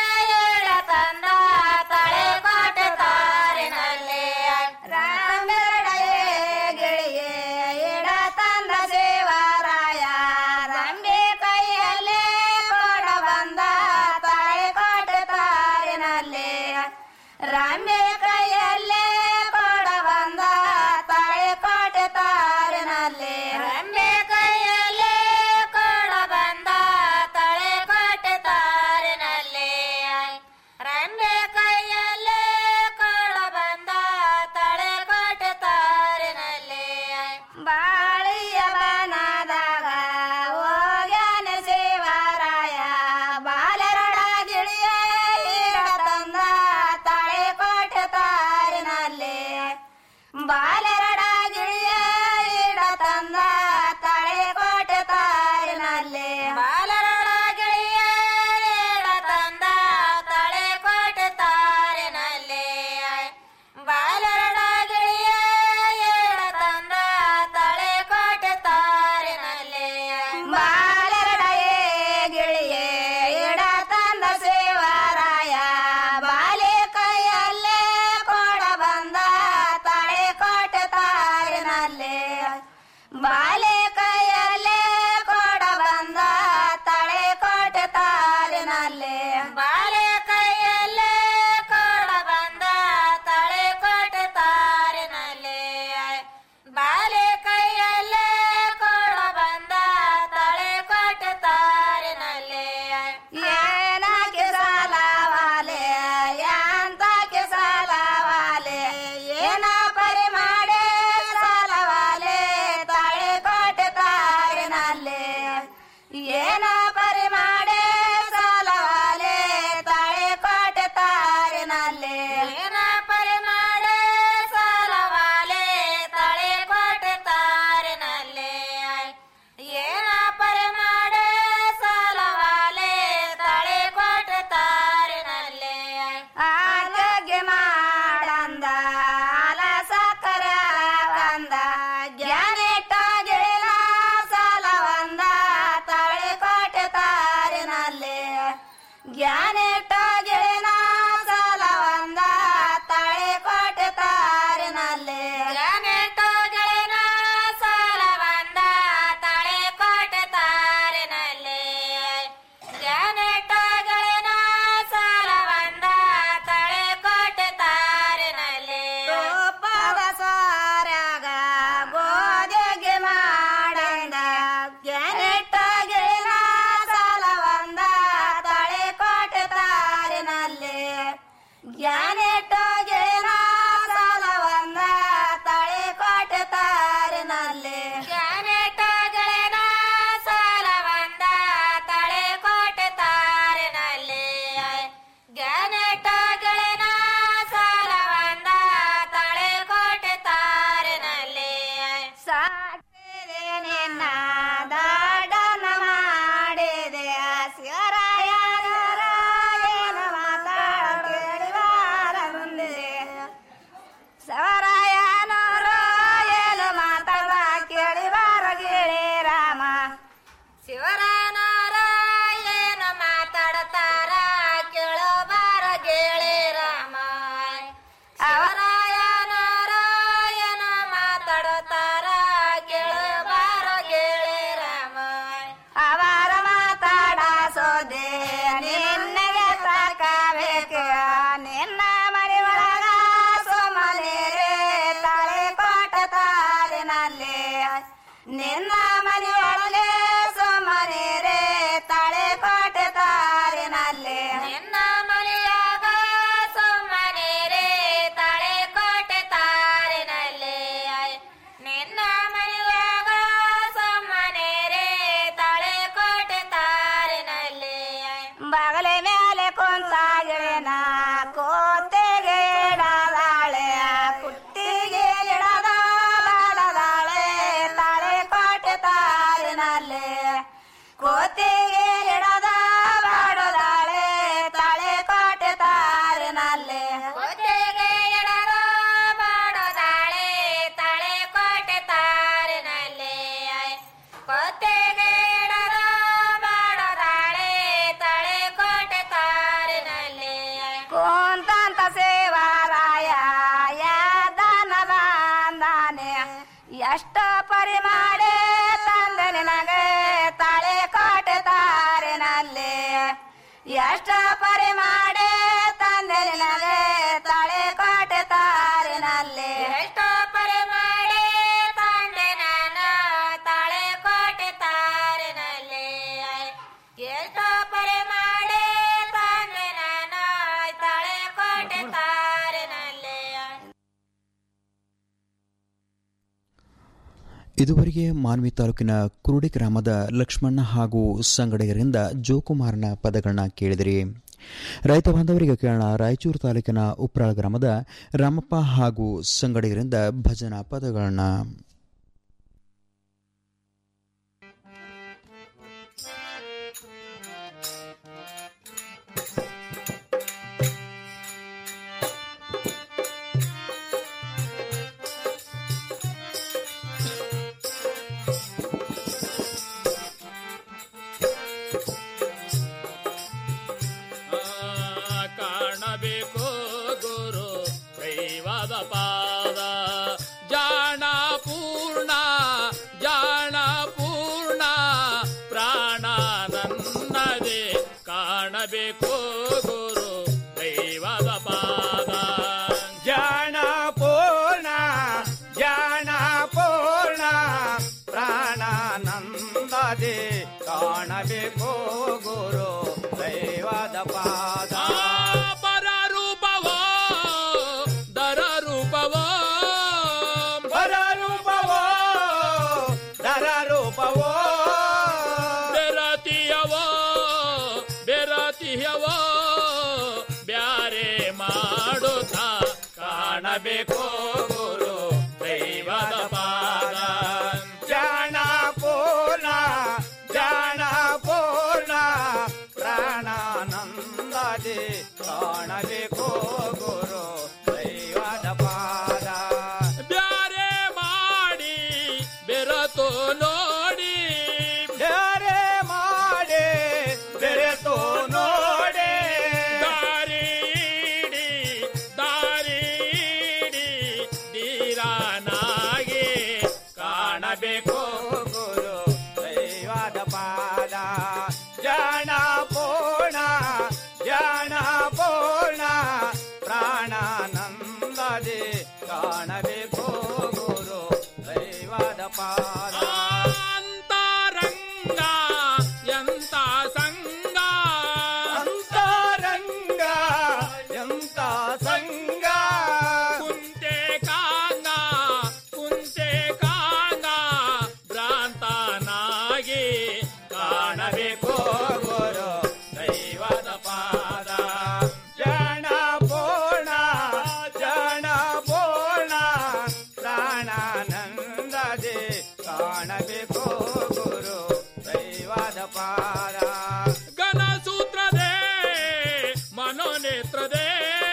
ತಂದ ತಾಳೆ ಕೋಟೆ ತಾರಿನಲ್ಲಿ ರಂಬೆರಡ ಗಿಳಿಯ ಇಡ ತಂದ ಸೇವಾರಾಯ ರಂಬೆ ಕೈಯಲ್ಲೇ ಕೊಡ ಬಂದ ತಾಳೆ ಕೋಟೆ ತಾರಿನಲ್ಲಿ ರಂಬೆ ಕೈಯಲ್ಲೇ ಕೊಡ ಬಂದ ತಾಳೆ ಕೋಟೆ ತಾರಿನಲ್ಲಿ ರಂಬೆ ಕೈಯಲ್ಲೇ ಕೊಡ ಬಂದ ತಾಳೆ ಕೋಟೆ ತಾರಿನಲ್ಲಿ ರಂಬೆ ಕೈಯಲ್ಲೇ ಕೊಡ ಬಂದ ತಳೆ ಕೋಟೆ ತಾರಿನಲ್ಲಿ ಬಾಳಿಯ ಬನದಾಗ ಹೋಗ್ಯಾನ ಸೇವಾರಾಯ ಬಾಲರಡ ಗಿಳಿಯ ಹೀರ ತಂದ ತಳೆ ಕೋಟೆ ತಾರಿನಲ್ಲಿ ಬಾಲರಡ ಗಿಳಿಯ ಹೀರ ತಂದ ತಳೆ ಕೋಟೆ ತಾರಿನಲ್ಲಿ ಬಾಲರಡ ಗಿಳಿಯ ಹೀರ ತಂದ ತಳೆ ಕೋಟೆ ತಾರಿನಲ್ಲಿ ಬಾಲರಡ ಗಿಳಿಯ ಏಳ ತಂದ ತಳೆ ಕೋಟೆ ತಾರಿನಲ್ಲಿ ಬಾಲರಡ ಗಿಳಿಯೇ ಇಡ ತಂದ ಸೇವಾರಾಯ ಬಾಲೆ ಕೈಯಲ್ಲೇ ಕೊಡ ಬಂದ ತಳೆ ಕೋಟೆ ತಾರಿನಲ್ಲಿ ಬಾಲೆ ಕೈಯಲ್ಲೇ ಕೊಡ ಬಂದ ತಳೆ ಕೋಟೆ ತಾರಿನಲ್ಲಿ ಬಾಲೆ ಕೈಯಲ್ಲೇ ಕೊಡ ಬಂದ ತಳೆ ಕೋಟೆ ತಾರಿನಲ್ಲಿ ಬಾಲೆ ಕೈಯಲ್ಲೇ ಕೊಡ ಬಂದ ತಳೆ ಕೋಟೆ ತಾರಿನಲ್ಲಿ ಏನಾಕೆ ಸಾಲವಾಲೆ ಯಾಂತಕ್ಕೆ ಸಾಲವಾಲೆ ಏನ ಪರಿ ಮಾಡೆ ಸಾಲವಾಲೆ ತಳೆ ಕೋಟೆ ನಿನ್ನ ಮನೆಯೊಳಗೆ ಸುಮ್ಮನಿರೆ ತಳೆ ಕೋಟೆ ತಾರಿನಲ್ಲಿ ನಿನ್ನ ಮನೆಯಾಗ ಸುಮ್ಮನಿರೆ ತಳೆ ಕೋಟೆ ತಾರಿನಲ್ಲಿ ನಿನ್ನ ಮನೆಯಾಗ ಸುಮ್ಮನಿರೆ ತಳೆ ಕೋಟೆ ತಾರಿನಲ್ಲಿ ಬಗಲೆ ಮೇಲೆ ಕುಂತಾಗಿಳಿನ ಕೋತೆಗೆ ಇಡದಾಳೆ ಕುಟ್ಟಿಗೆ ಇಡದ ಬಾಡದಾಳೆ ತಾಳೆ ಕೋಟೆ ತಾರಿನಲ್ಲಿ ಕೋತಿಗೆ ಇಡದ ಬಾಡದಾಳೆ ತಾಳೆ ಕೋಟೆ ತಾರಿನಲ್ಲಿ ಕೋತಿಗೆ ಇಡದ ಬಾಡದಾಳೆ ತಾಳೆ ಕೋಟೆ ತಾರಿನಲ್ಲಿ ಕೋತೆಗೆ ಇಡದ ಬಾಡದಾಳೆ ತಳೆ ಕೋಟೆ ತಾರಿನಲ್ಲಿ ಕುಂತಂತ ಸೇವಾರಾಯ ಯಾದನದಾನೆ ಎಷ್ಟ ಪರಿಮಾಡೆ ತಂದೆ ನಿನಗೆ ತಳೆ ಕೋಟೆ ತಾರಿನಲ್ಲಿ ಎಷ್ಟ ಪರಿಮಾಡೆ ತಂದೆ ನಿನಗೆ ತಳೆ ಕೋಟೆ ತಾರಿನಲ್ಲಿ ಎಷ್ಟ ಪರಿಮಾಡೆ ತಂದೆ ನಾನು ತಾಳೆ ಕೋಟೆ ತಾರಿನಲ್ಲಿ ಎಷ್ಟ ಪರಿಮಾಡೆ ತಂದೆ ನಾನು ತಾಳೆ ಕೋಟೆ ತಾರಿನಲ್ಲಿ ಇದುವರೆಗೆ ಮಾನ್ವಿ ತಾಲೂಕಿನ ಕುರುಡಿ ಗ್ರಾಮದ ಲಕ್ಷ್ಮಣ್ಣ ಹಾಗೂ ಸಂಗಡಿಗರಿಂದ ಜೋಕುಮಾರನ ಪದಗಳನ್ನ ಕೇಳಿದಿರಿ ರೈತ ಬಾಂಧವರಿಗೆ ಕೇಳೋಣ ರಾಯಚೂರು ತಾಲೂಕಿನ ಉಪ್ರಾಳ ಗ್ರಾಮದ ರಾಮಪ್ಪ ಹಾಗೂ ಸಂಗಡಿಗರಿಂದ ಭಜನಾ ಪದಗಳನ್ನ ಕಾಣಬೇಕು ಗುರು ದೈವದ ಪಾದ ಜಾಣ ಪೂರ್ಣ ಜಾಣ ಪೂರ್ಣ ಪ್ರಾಣ ನನ್ನದೇ ಕಾಣಬೇಕು ಗುರು ದೈವದ ಪಾದ ಜಾಣ ಪೂರ್ಣ ಜಾಣ ಪೂರ್ಣ ಪ್ರಾಣಾನಂದದೆ ಕಾಣಬೇಕು ಗುರು ದೈವದ ಪಾದ ಪರ ರೂಪವೋ ದರ ರೂಪವೋ ಪರ ರೂಪವೋ ದರ ರೂಪವೋ ಬೆರತಿಯವೋ ಬೆರತಿಯವೋ ಬ್ಯಾರೆ ಮಾಡುತ್ತಾ ಕಾಣಬೇಕು ಗುರು ದೈವದ ಪಾದ ಜಾಣ ಪೂರ್ಣ ಜಾಣ ಪೂರ್ಣ ಪ್ರಾಣಾನಂದದೆ ಕಾಣಬೇಕು ಗುರು ದೈವದ ಪಾದ ಬ್ಯಾರೆ ಮಾಡಿ ಬೆರತು ನೋಡಿ ಬ್ಯಾರೆ ಮಾಡಿ ಬೆರೆತು ನೋಡಿ ದಾರಿಡಿ ದಾರಿಡಿ ಧೀರನಾಗಿ ಕಾಣಬೇಕು ಗುರು ದೈವದ ಪಾದ ಜಾಣ ಪೂರ್ಣ ಜಾಣ ಪೂರ್ಣ ಪ್ರಾಣಾನಂದದೆ ಕಾಣಬೇಕು ಗುರು ದೈವದ ಪಾದ ಅಂತರಂಗ ಎಂತ ಸಂಗ ಅಂತರಂಗ ಎಂತ ಸಂಗ ಕುಂತೆ ಕಾಂಗ ಕುಂತೆ ಕಾಂಗ ಭ್ರಾಂತನಾಗಿ ಕಾಣಬೇಕು ಗುರು ದೈವದ ಪಾದ ಜಾಣ ಪೂರ್ಣ ಜಾಣ ಪೂರ್ಣ ಪ್ರಾಣಾನಂದದೆ ಕಾಣಬೇಕು ಗುರು ದೈವದ ಪಾದ ಘನಸೂತ್ರದೇ ಮನೋನೇತ್ರದೇ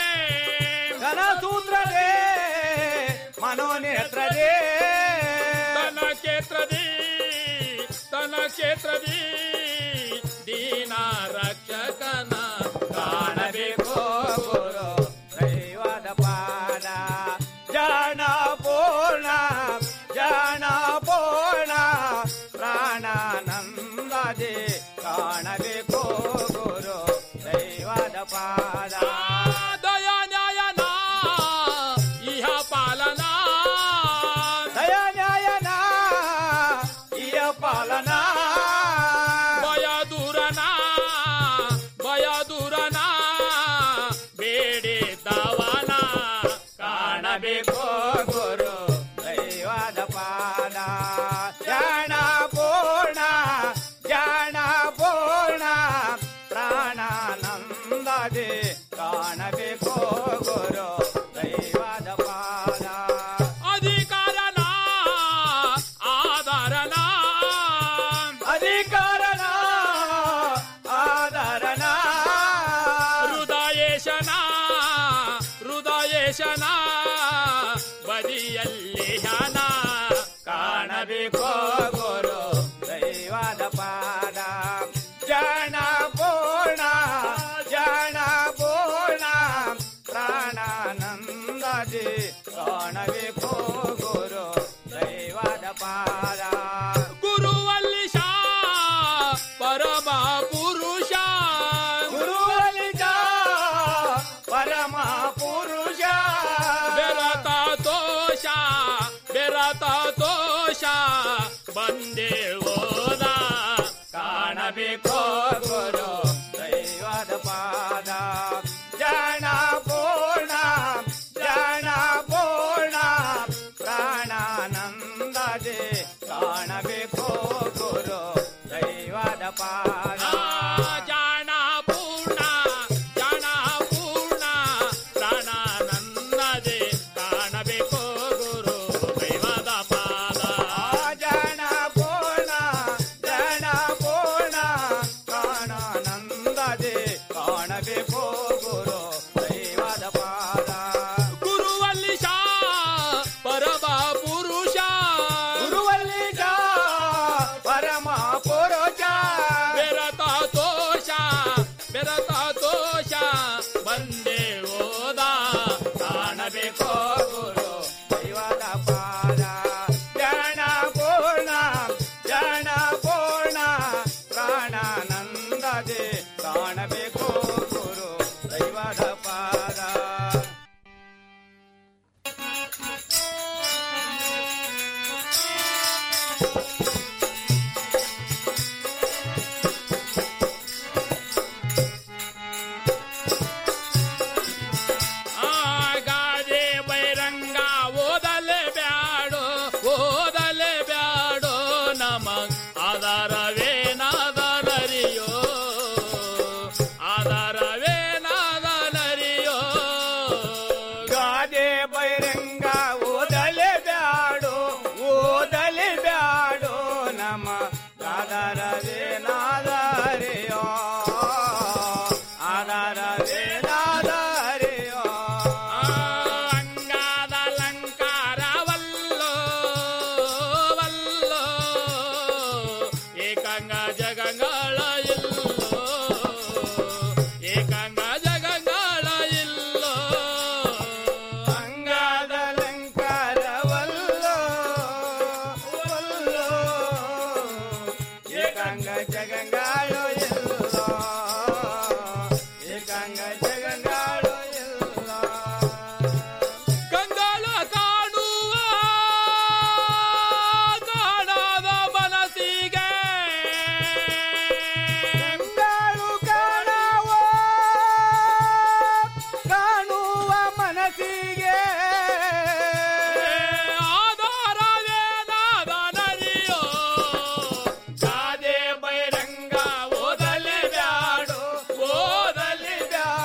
ಘನಸೂತ್ರದೇ ಮನೋನೇತ್ರದೇ ತನ ಕ್ಷೇತ್ರದಿ ತನ ಕ್ಷೇತ್ರದಿ ದೀನ ರಕ್ಷಕನ ಕಾಣಬೇಕು ಗುರು ದೈವದ ಪಾದ ಜಾಣ ಪೂರ್ಣ ಜಾಣ ಪೂರ್ಣ ಪ್ರಾಣಾನಂದದೆ ಕಾಣಬೇಕು ಗುರು ದೈವದ ಪಾದ ದಯ ನ್ಯಾಯನ ಇಹ ಪಾಲನಾ ಧ್ಯಾನ ಕಾಣಬೇಕು ಗುರು ದೈವದ ಪಾದ ಜನ ಪೂರ್ಣ ಜನ ಪೂರ್ಣ ಪ್ರಾಣಾನಂದದಿ ಕಾಣಬೇಕು ಗುರು ದೈವದ ಪಾದ ಗುರುವಲ್ಲಿ ಶಾ ಪರಮ ಪುರುಷ ಗುರುವಲ್ಲಿ ಪರಮ ಪುರುಷ ಬೆರತ ದೋಷ ಬೆರತ ದೋಷ ಬಂದೇ ಹೋದ ಕಾಣಬೇಕು ಗುರು